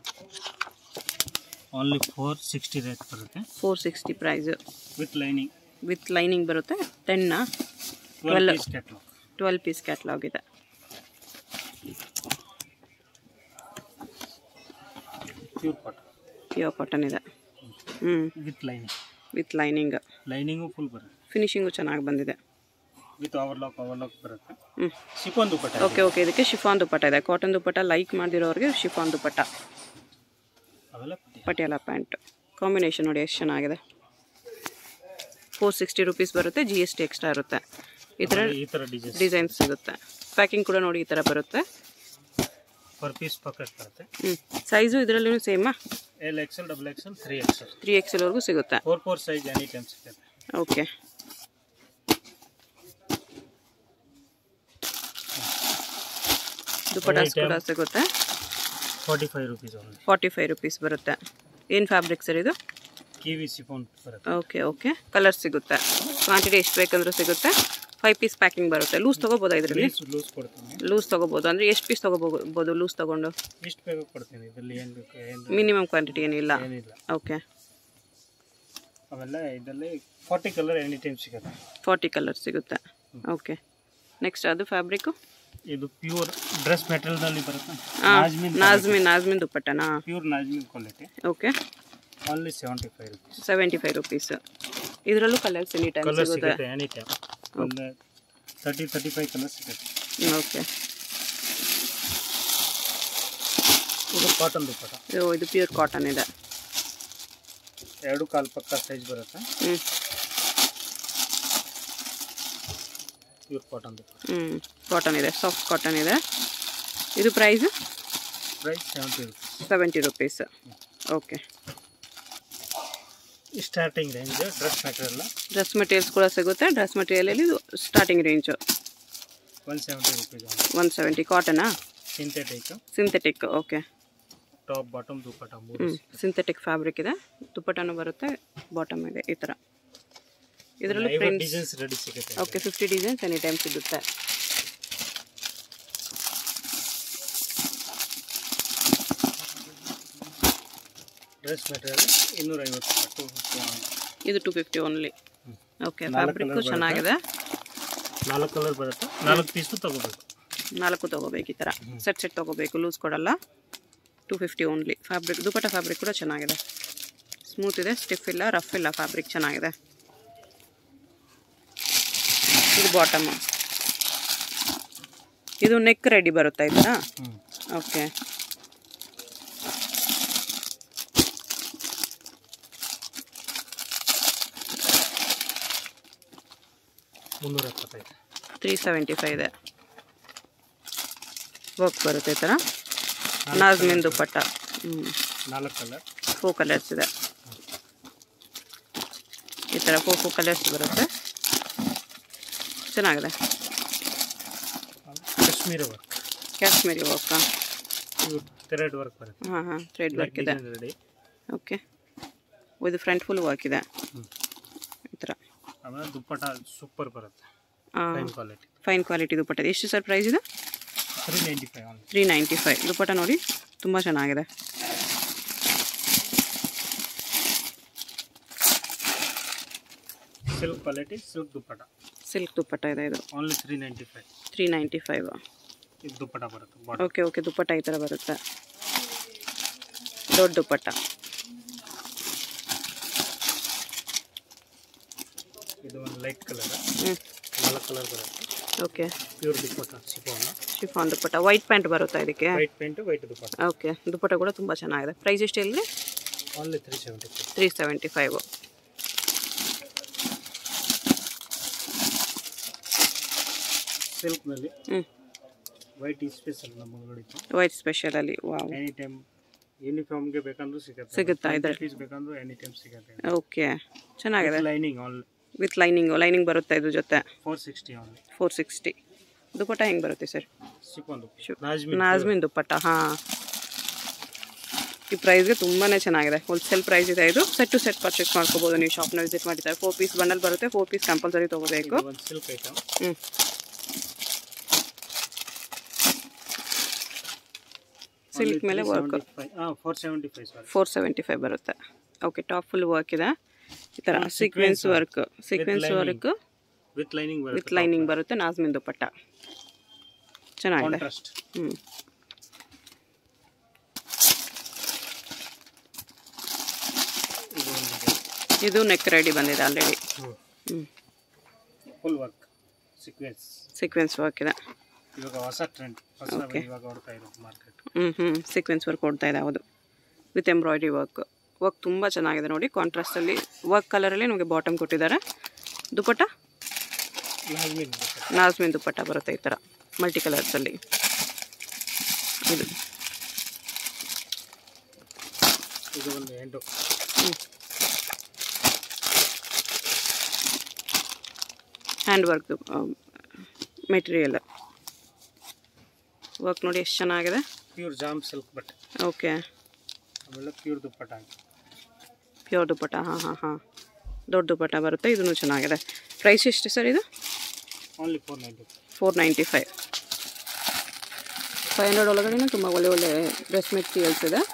only four sixty rate ಬರುತ್ತೆ four sixty price with lining with lining ಬರುತ್ತೆ ಟೆನ್ನ twelve Twelve. Piece catalogue twelve piece catalogue ಇದೆ ಪ್ಯೂರ್ ಕಾಟನ್ ಪ್ಯೂರ್ ಕಾಟನ್ ಇದೆ ಹ್ಞೂ with lining with lining lining full ಬರುತ್ತೆ ಫಿನಿಶಿಂಗು ಚೆನ್ನಾಗಿ ಬಂದಿದೆ ವಿತ್ ಓವರ್ಲಾಕ್ ಓವರ್ಲಾಕ್ ಬರುತ್ತೆ ಹ್ಞೂ ಶಿಫಾನ್ ದುಪ್ಪಟ್ಟ ಓಕೆ ಓಕೆ ಇದಕ್ಕೆ ಶಿಫಾನ್ ದುಪ್ಪಟ್ಟ ಇದೆ ಕಾಟನ್ ದುಪ್ಪಟ್ಟ ಲೈಕ್ ಮಾಡಿರೋರಿಗೆ ಶಿಫಾನ್ ದುಪ್ಪಟ್ಟ ಅವೆಲ್ಲ ಪಟಿಯಾಲ ಪ್ಯಾಂಟ್ ಕಾಂಬಿನೇಷನ್ ನೋಡಿ ಎಷ್ಟು ಚೆನ್ನಾಗಿದೆ ಫೋರ್ ಸಿಕ್ಸ್ಟಿ ರುಪೀಸ್ ಬರುತ್ತೆ ಜಿ ಎಸ್ ಟಿ ಎಕ್ಸ್ಟ್ರಾ ಇರುತ್ತೆ ಈ ಥರ ಈ ಥರ ಡಿಸೈನ್ಸ್ ಡಿಸೈನ್ ಸಿಗುತ್ತೆ ಪ್ಯಾಕಿಂಗ್ ಕೂಡ ನೋಡಿ ಈ ಥರ ಬರುತ್ತೆ ಪರ್ ಪೀಸ್ ಪಾಕೆಟ್ ಬರುತ್ತೆ ಹ್ಞೂ ಸೈಜು ಇದರಲ್ಲೂ ಸೇಮಾ L XL double XL three XL three ಎಕ್ಸೆಲ್ವರೆಗೂ ಸಿಗುತ್ತೆ four four size any time ಸಿಗುತ್ತೆ ಓಕೆ ದುಪ್ಪಟಾಸ್ ಕೂಡ ಸಿಗುತ್ತೆ forty five rupees only forty five rupees ಬರುತ್ತೆ ಏನು ಫ್ಯಾಬ್ರಿಕ್ ಸರ್ ಇದು ಕಿವಿ ಸಿಫೋನ್ ಬರುತ್ತೆ ಓಕೆ ಓಕೆ ಕಲರ್ ಸಿಗುತ್ತೆ ಕ್ವಾಂಟಿಟಿ ಎಷ್ಟು ಬೇಕಂದ್ರೂ ಸಿಗುತ್ತೆ ಫೈವ್ ಪೀಸ್ ಪ್ಯಾಕಿಂಗ್ ಬರುತ್ತೆ ಲೂಸ್ ತೊಗೋಬೋದಾ ಇದರಲ್ಲಿ ಲೂಸ್ ಲೂಸ್ ಕೊಡ್ತೀನಿ ಲೂಸ್ ತೊಗೋಬೋದು ಅಂದರೆ ಎಷ್ಟು ಪೀಸ್ ತೊಗೋಬೋದು ಲೂಸ್ ತೊಗೊಂಡು ಎಷ್ಟು ಬೇಕು ಕೊಡ್ತೀನಿ ಇದರಲ್ಲಿ ಏನು ಬೇಕು ಏನು ಮಿನಿಮಮ್ ಕ್ವಾಂಟಿಟಿ ಏನಿಲ್ಲ ಏನಿಲ್ಲ ಓಕೆ ಆಮೇಲೆ ಇದರಲ್ಲಿ ಫಾರ್ಟಿ ಕಲರ್ ಎನಿ ಟೈಮ್ ಸಿಗುತ್ತೆ ಫಾರ್ಟಿ ಕಲರ್ ಸಿಗುತ್ತೆ ಓಕೆ ನೆಕ್ಸ್ಟ್ ಅದು ಫ್ಯಾಬ್ರಿಕ್ಕು ಇದು ಪ್ಯೂರ್ ಡ್ರೆಸ್ ಮೆಟೀರಿಯಲ್ನಲ್ಲಿ ಬರುತ್ತೆ ಹಾಂ ನಾಜ್ಮಿನ್ ನಾಜ್ಮಿನ್ ನಾಜ್ಮಿನ್ ದುಪ್ಪಟ್ಟನಾ pure nazmin quality okay only seventy five rupees seventy five rupees ಇದರಲ್ಲೂ ಕಲರ್ಸ್ ಎನಿ ಟೈಮ್ ಕಲರ್ ಸಿಗುತ್ತೆ ಸಿಗುತ್ತೆ ಎನಿ ಟೈಮ್ ಒಂದು ತರ್ಟಿ ತರ್ಟಿ ಫೈವ್ ಕಲರ್ ಸಿಗುತ್ತೆ ಓಕೆ ಕಾಟನ್ ದುಪ್ಪಟ ಇದು ಇದು ಪ್ಯೂರ್ ಕಾಟನ್ ಇದೆ ಎರಡು ಕಾಲು ಪಕ್ಕ ಸೈಜ್ ಬರುತ್ತೆ ಹ್ಞೂ ಪ್ಯೂರ್ ಕಾಟನ್ ದುಪ್ಪಟ ಹ್ಞೂ ಕಾಟನ್ ಇದೆ ಸಾಫ್ಟ್ ಕಾಟನ್ ಇದೆ ಇದು price price seventy rupees seventy rupees okay starting range dress material dress materials ಕೂಡ ಸಿಗುತ್ತೆ ಡ್ರೆಸ್ ಮೆಟೀರಿಯಲಲ್ಲಿ ಇದು starting range one seventy rupees one seventy ಕಾಟನಾ synthetic synthetic okay top bottom dupatta ಮೂರು ಹ್ಞೂ ಸಿಂಥೆಟಿಕ್ ಫ್ಯಾಬ್ರಿಕ್ ಇದೆ ದುಪ್ಪಟ್ಟನೂ ಬರುತ್ತೆ ಬಾಟಮ್ ಇದೆ ಈ ಥರ ಇದರಲ್ಲೂ ಐವತ್ತು ಪ್ರಿಂಟ್ಸ್ ಡಿಸೈನ್ಸ್ ರೆಡಿ ಸಿಗುತ್ತೆ okay fifty designs any time ಸಿಗುತ್ತೆ ಡ್ರೆಸ್ ಮೆಟೀರಿಯಲ್ ಇನ್ನೂರ ಐವತ್ತು ಟು ಇದು ಟು ಫಿಫ್ಟಿ ಓನ್ಲಿ ಓಕೆ ನಾಲ್ಕು ಫ್ಯಾಬ್ರಿಕ್ಕು colour ಚೆನ್ನಾಗಿದೆ ನಾಲ್ಕು ಕಲರ್ ಬರುತ್ತೆ ನಾಲ್ಕು ಪೀಸು ತಗೋಬೇಕು ನಾಲ್ಕು ತೊಗೋಬೇಕು ಈ ಥರ ಸೆಟ್ ಸೆಟ್ ತೊಗೋಬೇಕು ಲೂಸ್ ಕೊಡಲ್ಲ two fifty only fabric dupatta fabric ಕೂಡ ಚೆನ್ನಾಗಿದೆ ಸ್ಮೂತ್ ಇದೆ ಸ್ಟಿಫ್ ಇಲ್ಲ ರಫ್ ಇಲ್ಲ ಫ್ಯಾಬ್ರಿಕ್ ಚೆನ್ನಾಗಿದೆ ಇದು ಬಾಟಮ್ ಇದು ನೆಕ್ ರೆಡಿ ಬರುತ್ತಾ ಈ ಥರ ಹ್ಞೂ ಓಕೆ ಮುನ್ನೂರ ಎಪ್ಪತ್ತೈದು ತ್ರೀ ಸೆವೆಂಟಿ ಫೈವ್ ಇದೆ ವರ್ಕ್ ಬರುತ್ತೆ ಈ ಥರ ನಾಜ್ಮಿನ್ ದುಪ್ಪಟ್ಟ ಹ್ಞೂ ನಾಲ್ಕು ಕಲರ್ ಫೋ ಕಲರ್ಸ್ ಇದೆ ಈ ಥರ ಫೋ ಫೋ ಕಲರ್ಸ್ ಬರುತ್ತೆ ಚೆನ್ನಾಗಿದೆ ಕಾಶ್ಮೀರ ವರ್ಕ್ ಕಾಶ್ಮೀರಿ ವರ್ಕ್ ಇವು ಥ್ರೆಡ್ ವರ್ಕ್ ಬರುತ್ತೆ ಹಾಂ ಹಾಂ ಥ್ರೆಡ್ ವರ್ಕ್ ಇದೆ ರೆಡಿ ಓಕೆ ಇದು ಫ್ರಂಟ್ ಫುಲ್ ವರ್ಕ್ ಇದೆ ಹ್ಮ್. ಈ ಥರ ಆಮೇಲೆ ದುಪ್ಪಟ ಸೂಪರ್ ಬರುತ್ತೆ fine quality fine quality dupatta ಇದೆ. ಎಷ್ಟು ಸರ್ ಪ್ರೈಸ್ ಇದೆ three ninety five on three ninety five dupatta ನೋಡಿ ತುಂಬ ಚೆನ್ನಾಗಿದೆ silk quality silk dupatta silk dupatta ಇದೆ ಇದು only three ninety five three ninety five ಇದು ದುಪ್ಪಟ ಬರುತ್ತೆ ಬಾಟಮ್ ಓಕೆ ಓಕೆ ದುಪ್ಪಟ್ಟ ಈ ಥರ ಬರುತ್ತೆ ದೊಡ್ಡ ದುಪ್ಪಟ್ಟ ಇದು ಒಂದು ಲೈಟ್ ಕಲರ್ ಹ್ಞೂ ನಾಲ್ಕು ಕಲರ್ ಬರುತ್ತೆ okay pure dupatta chiffon chiffon dupatta white pant ಬರುತ್ತಾ ಇದಕ್ಕೆ white pant white dupatta okay dupatta ಕೂಡ ತುಂಬ ಚೆನ್ನಾಗಿದೆ ಪ್ರೈಸ್ ಎಷ್ಟು ಹೇಳಿದ್ರಿ only three seventy five three seventy five ಸಿಲ್ಕ್ನಲ್ಲಿ ಹ್ಞೂ ವೈಟ್ ಸ್ಪೆಷಲ್ ನಮ್ಮ ಅಂಗಡಿ ವೈಟ್ ಸ್ಪೆಷಲಲ್ಲಿ ವಾವ್ ಎನಿ ಟೈಮ್ ಯೂನಿಫಾರ್ಮ್ಗೆ ಬೇಕಂದ್ರೂ ಸಿಗುತ್ತೆ ಸಿಗುತ್ತಾ ಇದ್ರಲ್ಲಿ? ಪೀಸ್ ಬೇಕಂದ್ರೂ ಎನಿ ಟೈಮ್ ಸಿಗುತ್ತೆ ಓಕೆ ಚೆನ್ನಾಗಿದೆ lining all with lining lining ಬರುತ್ತೆ ಇದ್ರ ಜೊತೆ four sixty only four sixty ದುಪ್ಪಟ್ಟ ಹೆಂಗೆ ಬರುತ್ತೆ ಸರ್ ಸಿಕ್ಕೊಂದು ಶು- ನಾಜ್ಮಿ ನಾಜ್ಮಿನ್ ದುಪ್ಪಟ್ಟ ಹಾಂ ಈ ಪ್ರೈಸ್ಗೆ ತುಂಬಾ ಚೆನ್ನಾಗಿದೆ ಹೋಲ್ಸೇಲ್ ಪ್ರೈಸ್ ಇದೆ ಇದು ಸೆಟ್ ಟು ಸೆಟ್ ಪರ್ಚೇಸ್ ಮಾಡ್ಕೋಬೋದು ನೀವು ಶಾಪ್ನ ವಿಸಿಟ್ ಮಾಡಿದ್ದಾರೆ ಫೋರ್ ಪೀಸ್ ಬಂಡಲ್ ಬರುತ್ತೆ ಫೋರ್ ಪೀಸ್ ಕಂಪಲ್ಸರಿ ತೊಗೋಬೇಕು ಒಂದು ಸಿಲ್ಕ್ ಐಟಮ್ ಹ್ಞೂ ಸಿಲ್ಕ್ ಮೇಲೆ ವರ್ಕ್ ಹಾಂ four seventy five sorry four seventy five ಬರುತ್ತೆ ಓಕೆ ಟಾಪ್ ಫುಲ್ ವರ್ಕ್ ಇದೆ ಈ ಥರ sequence work sequence work with lining ಬರುತ್ತೆ ವಿತ್ ಲೈನಿಂಗ್ ಬರುತ್ತೆ ನಾಜ್ಮಿನ್ ದುಪ್ಪಟ್ಟ ಚೆನ್ನಾಗಿದೆ ಕಾಂಟ್ರಾಸ್ಟ್ ಹ್ಞೂ ಇದು ಒಂದು ಇದು ನೆಕ್ ರೆಡಿ ಬಂದಿದೆ ಆಲ್ರೆಡಿ ಹ್ಞೂ full work sequence sequence work ಇದೆ ಇವಾಗ ಹೊಸ ಟ್ರೆಂಡ್ ಹೊಸ ಇವಾಗ ಹೊಡ್ತಾ ಇರೋದು ಮಾರ್ಕೆಟ್ ಹ್ಞೂ ಹ್ಞೂ ಸೀಕ್ವೆನ್ಸ್ ವರ್ಕ್ ಕೊಡ್ತಾ ಇದೆ ಹೌದು ವಿತ್ ಎಂಬ್ರಾಯ್ಡ್ರಿ ವರ್ಕ್ ವರ್ಕ್ ತುಂಬ ಚೆನ್ನಾಗಿದೆ ನೋಡಿ ಕಾಂಟ್ರಾಸ್ಟಲ್ಲಿ ವರ್ಕ್ ಕಲರಲ್ಲಿ ನಮಗೆ ಬಾಟಮ್ ಕೊಟ್ಟಿದ್ದಾರೆ ದುಪ್ಪಟ್ಟ ನಾಜ್ಮಿನ್ ನಾಜ್ಮಿನ್ ದುಪ್ಪಟ್ಟ ಬರುತ್ತೆ ಈ ಥರ ಮಲ್ಟಿ ಕಲರ್ಸಲ್ಲಿ ಇದು ಇದು ಒಂದು ಎಂಟು ಹ್ಯಾಂಡ್ ವರ್ಕ್ ಮೆಟೀರಿಯಲ್ ವರ್ಕ್ ನೋಡಿ ಎಷ್ಟು ಚೆನ್ನಾಗಿದೆ ಪ್ಯೂರ್ ಜಾಮ್ ಸಿಲ್ಕ್ ಬಟ್ಟೆ ಓಕೆ ಆಮೇಲೆ ಪ್ಯೂರ್ ದುಪ್ಪಟ್ಟ ಪ್ಯೂರ್ ದುಪ್ಪಟ್ಟ ಹಾಂ ಹಾಂ ಹಾಂ ದೊಡ್ಡ ದುಪ್ಪಟ್ಟ ಬರುತ್ತೆ ಇದೂ ಚೆನ್ನಾಗಿದೆ ಪ್ರೈಸ್ ಎಷ್ಟು ಸರ್ ಇದು only four ninety four ninety five five hundred ಒಳಗಡೆ ತುಂಬ ಒಳ್ಳೆ ಒಳ್ಳೆ ಡ್ರೆಸ್ ಮೆಟೀರಿಯಲ್ಸ್ ಇದೆ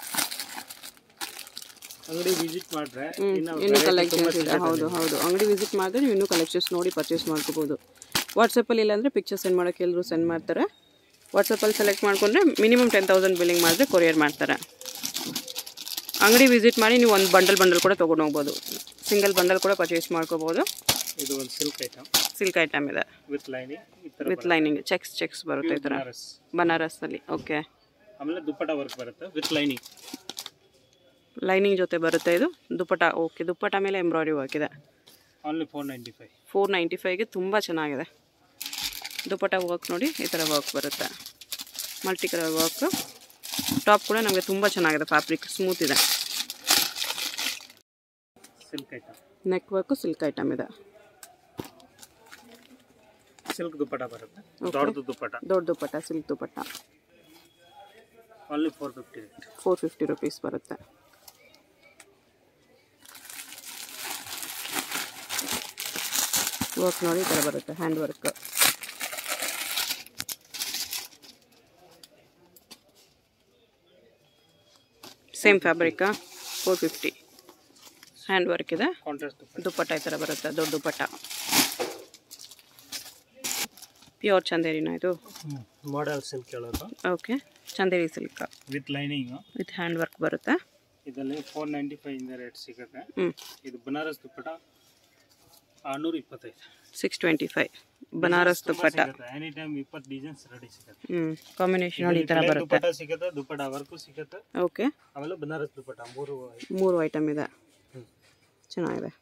ಅಂಗಡಿ ವಿಸಿಟ್ ಮಾಡಿದ್ರೆ ಇನ್ನು ಇನ್ನೂ variety ತುಂಬಾ ಕಲೆಕ್ಷನ್ಸ್ ಇದೆ ಸಿಗುತ್ತೆ ಹೌದು ಹೌದು ಅಂಗಡಿ ವಿಸಿಟ್ ಮಾಡಿದ್ರೆ ನೀವು ಇನ್ನೂ ಕಲೆಕ್ಷನ್ಸ್ ನೋಡಿ ಪರ್ಚೇಸ್ ಮಾಡ್ಕೋಬೋದು ವಾಟ್ಸಪ್ಪಲ್ಲಿ ಇಲ್ಲಾಂದರೆ ಪಿಕ್ಚರ್ ಸೆಂಡ್ ಮಾಡೋಕ್ಕೆ ಎಲ್ಲರೂ ಸೆಂಡ್ ಮಾಡ್ತಾರೆ ವಾಟ್ಸಪ್ಪಲ್ಲಿ ಸೆಲೆಕ್ಟ್ ಮಾಡಿಕೊಂಡ್ರೆ ಮಿನಿಮಮ್ ಟೆನ್ ತೌಸಂಡ್ ಬಿಲ್ಲಿಂಗ್ ಮಾಡಿದ್ರೆ ಕೊರಿಯರ್ ಮಾಡ್ತಾರೆ ಅಂಗಡಿ ವಿಸಿಟ್ ಮಾಡಿ ನೀವು ಒಂದು ಬಂಡಲ್ ಬಂಡಲ್ ಕೂಡ ತೊಗೊಂಡು ಹೋಗ್ಬೋದು ಸಿಂಗಲ್ ಬಂಡಲ್ ಕೂಡ ಪರ್ಚೇಸ್ ಮಾಡ್ಕೋಬೋದು ಇದು ಒಂದು ಸಿಲ್ಕ್ ಐಟಮ್ ಸಿಲ್ಕ್ ಐಟಮ್ ಇದೆ ವಿತ್ ಲೈನಿಂಗ್ ಈ ಥರ ವಿತ್ ಲೈನಿಂಗ್ ಚೆಕ್ಸ್ ಚೆಕ್ಸ್ ಬರುತ್ತೆ ಈ ಥರ ಬನಾರಸ್ ಬನಾರಸ್ಸಲ್ಲಿ ಓಕೆ ಆಮೇಲೆ ದುಪ್ಪಟ ವರ್ಕ್ ಬರುತ್ತೆ ವಿತ್ ಲೈನಿಂಗ್ ಲೈನಿಂಗ್ ಜೊತೆ ಬರುತ್ತೆ ಇದು ದುಪ್ಪಟ ಓಕೆ ದುಪ್ಪಟ ಮೇಲೆ ಎಂಬ್ರಾಯ್ಡ್ರಿ ವರ್ಕ್ ಇದೆ only four ninety five four ninety ಫೈವ್ಗೆ ತುಂಬ ಚೆನ್ನಾಗಿದೆ ದುಪ್ಪಟ ವರ್ಕ್ ನೋಡಿ ಈ ಥರ ವರ್ಕ್ ಬರುತ್ತೆ ಮಲ್ಟಿ ಕಲರ್ ವರ್ಕ್ ಟಾಪ್ ಕೂಡ ನಮಗೆ ತುಂಬ ಚೆನ್ನಾಗಿದೆ ಫ್ಯಾಬ್ರಿಕ್ ಸ್ಮೂತ್ ಇದೆ silk item neck work silk item ಇದೆ ಸಿಲ್ಕ್ ದುಪ್ಪಟ ಬರುತ್ತೆ ದೊಡ್ಡದು ದುಪ್ಪಟ ದೊಡ್ಡ dupatta silk dupatta only four fifty rate four fifty rupees ಬರುತ್ತೆ ವರ್ಕ್ ನೋಡಿ ಈ ಥರ ಬರುತ್ತೆ ಹ್ಯಾಂಡ್ ವರ್ಕ್ ಸೇಮ್ ಫ್ಯಾಬ್ರಿಕಾ ಫೋರ್ ಫಿಫ್ಟಿ ಹ್ಯಾಂಡ್ ವರ್ಕ್ ಇದೆ ಕಾಂಟ್ರಾಸ್ಟ್ ದುಪ್ಪಟ ದುಪ್ಪಟ್ಟ ಈ ಥರ ಬರುತ್ತೆ ದೊಡ್ಡ ದುಪ್ಪಟ್ಟ ಪ್ಯೂರ್ ಚಂದೇರಿನ ಇದು ಮಾಡೆಲ್ ಸಿಲ್ಕ್ ಹೇಳೋದು okay Chanderi silk with lining with hand work ಬರುತ್ತೆ ಇದರಲ್ಲಿ ಫೋರ್ ನೈಂಟಿ ಫೈವ್ ಇಂದ ರೇಟ್ ಸಿಗುತ್ತೆ ಹ್ಞೂ ಇದು ಬನಾರಸ್ ದುಪ್ಪಟ ಆರ್ನೂರ ಇಪ್ಪತ್ತೈದು six twenty five Banaras dupatta any time ಇಪ್ಪತ್ತು ಡಿಸೈನ್ಸ್ ರೆಡಿ ಸಿಗುತ್ತೆ ಹ್ಞೂ ಕಾಂಬಿನೇಷನ್ ನೋಡಿ ಈ ಥರ ಪ್ಲೇನ್ ಬರುತ್ತೆ ದುಪ್ಪಟ ಸಿಗುತ್ತೆ ದುಪ್ಪಟ ವರ್ಕು ಸಿಗುತ್ತೆ ಓಕೆ ಆಮೇಲೆ ಬನಾರಸ್ ದುಪ್ಪಟ ಮೂರು ಮೂರು ಐಟಮ್ ಇದೆ ಹ್ಮ್. ಚೆನ್ನಾಗಿದೆ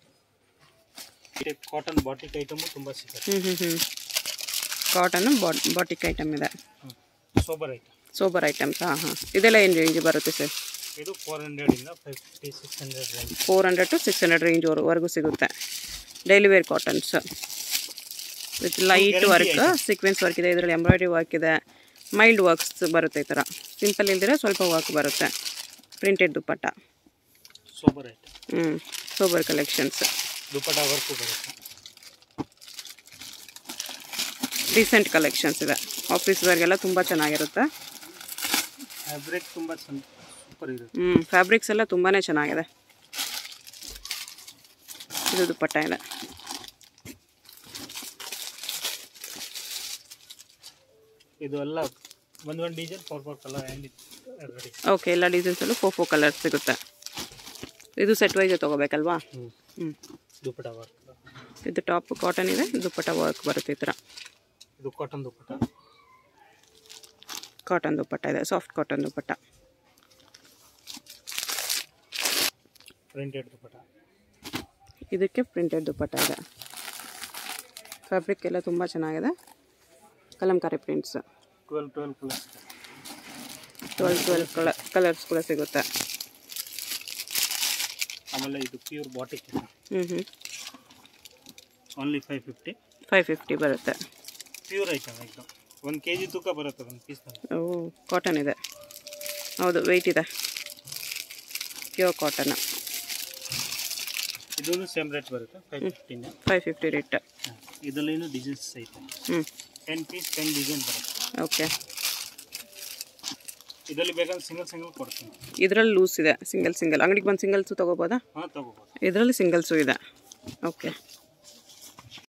ಕಾಟನ್ ಬಾಟಿಕ್ ಐಟಮು ತುಂಬ ಸಿಗುತ್ತೆ ಹ್ಞೂ ಹ್ಞೂ ಹ್ಞೂ ಕಾಟನ್ನು ಬಾಟ್ ಬಾಟಿಕ್ ಐಟಮ್ ಇದೆ ಸೋಬರ್ ಐಟಮ್ ಸೋಬರ್ ಐಟಮ್ಸ್ ಹಾಂ ಹಾಂ ಇದೆಲ್ಲ ಏನು ರೇಂಜ್ ಬರುತ್ತೆ ಸರ್ ಇದು ಫೋರ್ ಹಂಡ್ರೆಡಿಂದ five fifty six hundred range four hundred to six hundred range ವರೆಗೂ ಸಿಗುತ್ತೆ daily wear cottons with light work sequence work ಇದೆ ಇದರಲ್ಲಿ ಎಂಬ್ರಾಯ್ಡ್ರಿ ವರ್ಕ್ ಇದೆ ಮೈಲ್ಡ್ ವರ್ಕ್ಸ್ ಬರುತ್ತೆ ಈ ಥರ ಸಿಂಪಲ್ ಇಲ್ದಿರ ಸ್ವಲ್ಪ ವರ್ಕ್ ಬರುತ್ತೆ ಪ್ರಿಂಟೆಡ್ ದುಪ್ಪಟ್ಟ ಸೋಬರ್ ಐಟಮ್ ಹ್ಞೂ ಸೋಬರ್ ಕಲೆಕ್ಷನ್ಸ್ ದುಪ್ಪಟ ವರ್ಕು ಬರುತ್ತೆ ರೀಸೆಂಟ್ ಕಲೆಕ್ಷನ್ಸ್ ಇದೆ ಆಫೀಸ್ ವೇರ್ಗೆಲ್ಲ ತುಂಬ ಚೆನ್ನಾಗಿರುತ್ತೆ ಫ್ಯಾಬ್ರಿಕ್ ತುಂಬ ಚೆಂದ ಸೂಪರ್ ಇರುತ್ತೆ ಹ್ಞೂ ಫ್ಯಾಬ್ರಿಕ್ಸ್ ಎಲ್ಲ ತುಂಬಾ ಚೆನ್ನಾಗಿದೆ ಇದು ದುಪ್ಪಟ್ಟ ಇದೆ ಇದು ಎಲ್ಲ ಒಂದು ಒಂದು design four four colour and ready okay ಎಲ್ಲ ಡಿಸೈನ್ಸಲ್ಲೂ ಫೋ ಫೋ ಕಲರ್ಸ್ ಸಿಗುತ್ತೆ ಇದು ಸೆಟ್ ವೈಸೇ ತೊಗೋಬೇಕಲ್ವಾ ಹ್ಞೂ ಹ್ಞೂ ದುಪ್ಪಟ ವರ್ಕ್ ಇದು ಟಾಪ್ ಕಾಟನ್ ಇದೆ ದುಪ್ಪಟ್ಟ ವರ್ಕ್ ಬರುತ್ತೆ ಈ ಥರ ಇದು ಕಾಟನ್ ದುಪ್ಪಟ ಕಾಟನ್ ದುಪ್ಪಟ್ಟ ಇದೆ soft cotton dupatta printed dupatta ಇದಕ್ಕೆ ಪ್ರಿಂಟೆಡ್ ದುಪ್ಪಟ್ಟ ಇದೆ ಫ್ಯಾಬ್ರಿಕ್ ಎಲ್ಲ ತುಂಬ ಚೆನ್ನಾಗಿದೆ Kalamkari prints twelve twelve plus twelve twelve colour colours ಕೂಡ ಸಿಗುತ್ತೆ ಆಮೇಲೆ ಇದು ಪ್ಯೂರ್ ಬಾಟಿಕ್ ಹ್ಞೂ ಹ್ಞೂ only five fifty five fifty ಬರುತ್ತೆ ಪ್ಯೂರ್ ಐಟಮ್ ಐಟಮ್ ಒಂದು ಕೆ ಜಿ ತೂಕ ಬರುತ್ತೆ ಒಂದು ಪೀಸ್ನಲ್ಲಿ ಓ ಕಾಟನ್ ಇದೆ ಹೌದು ವೆಯ್ಟ್ ಇದೆ ಪ್ಯೂರ್ ಕಾಟನ್ ಇದೂ ಸೇಮ್ ರೇಟ್ ಬರುತ್ತೆ ಫೈವ್ ಫಿಫ್ಟಿನ ಫೈವ್ ಫಿಫ್ಟಿ ರೇಟ್ ಇದರಲ್ಲೇನು ಡಿಸೈನ್ಸ್ ಐತೆ ಹ್ಞೂ ಟೆನ್ ಪೀಸ್ ಟೆನ್ ಡಿಸೈನ್ ಬರುತ್ತೆ ಓಕೆ ಇದರಲ್ಲಿ ಬೇಕಾದ್ರೆ ಸಿಂಗಲ್ ಸಿಂಗಲ್ ಕೊಡ್ತೀನಿ ಇದರಲ್ಲಿ ಲೂಸ್ ಇದೆ ಸಿಂಗಲ್ ಸಿಂಗಲ್ ಅಂಗಡಿಗೆ ಬಂದು ಸಿಂಗಲ್ಸು ತೊಗೋಬೋದಾ ಹಾಂ ತಗೋಬೋದು ಇದರಲ್ಲಿ ಸಿಂಗಲ್ಸು ಇದೆ ಓಕೆ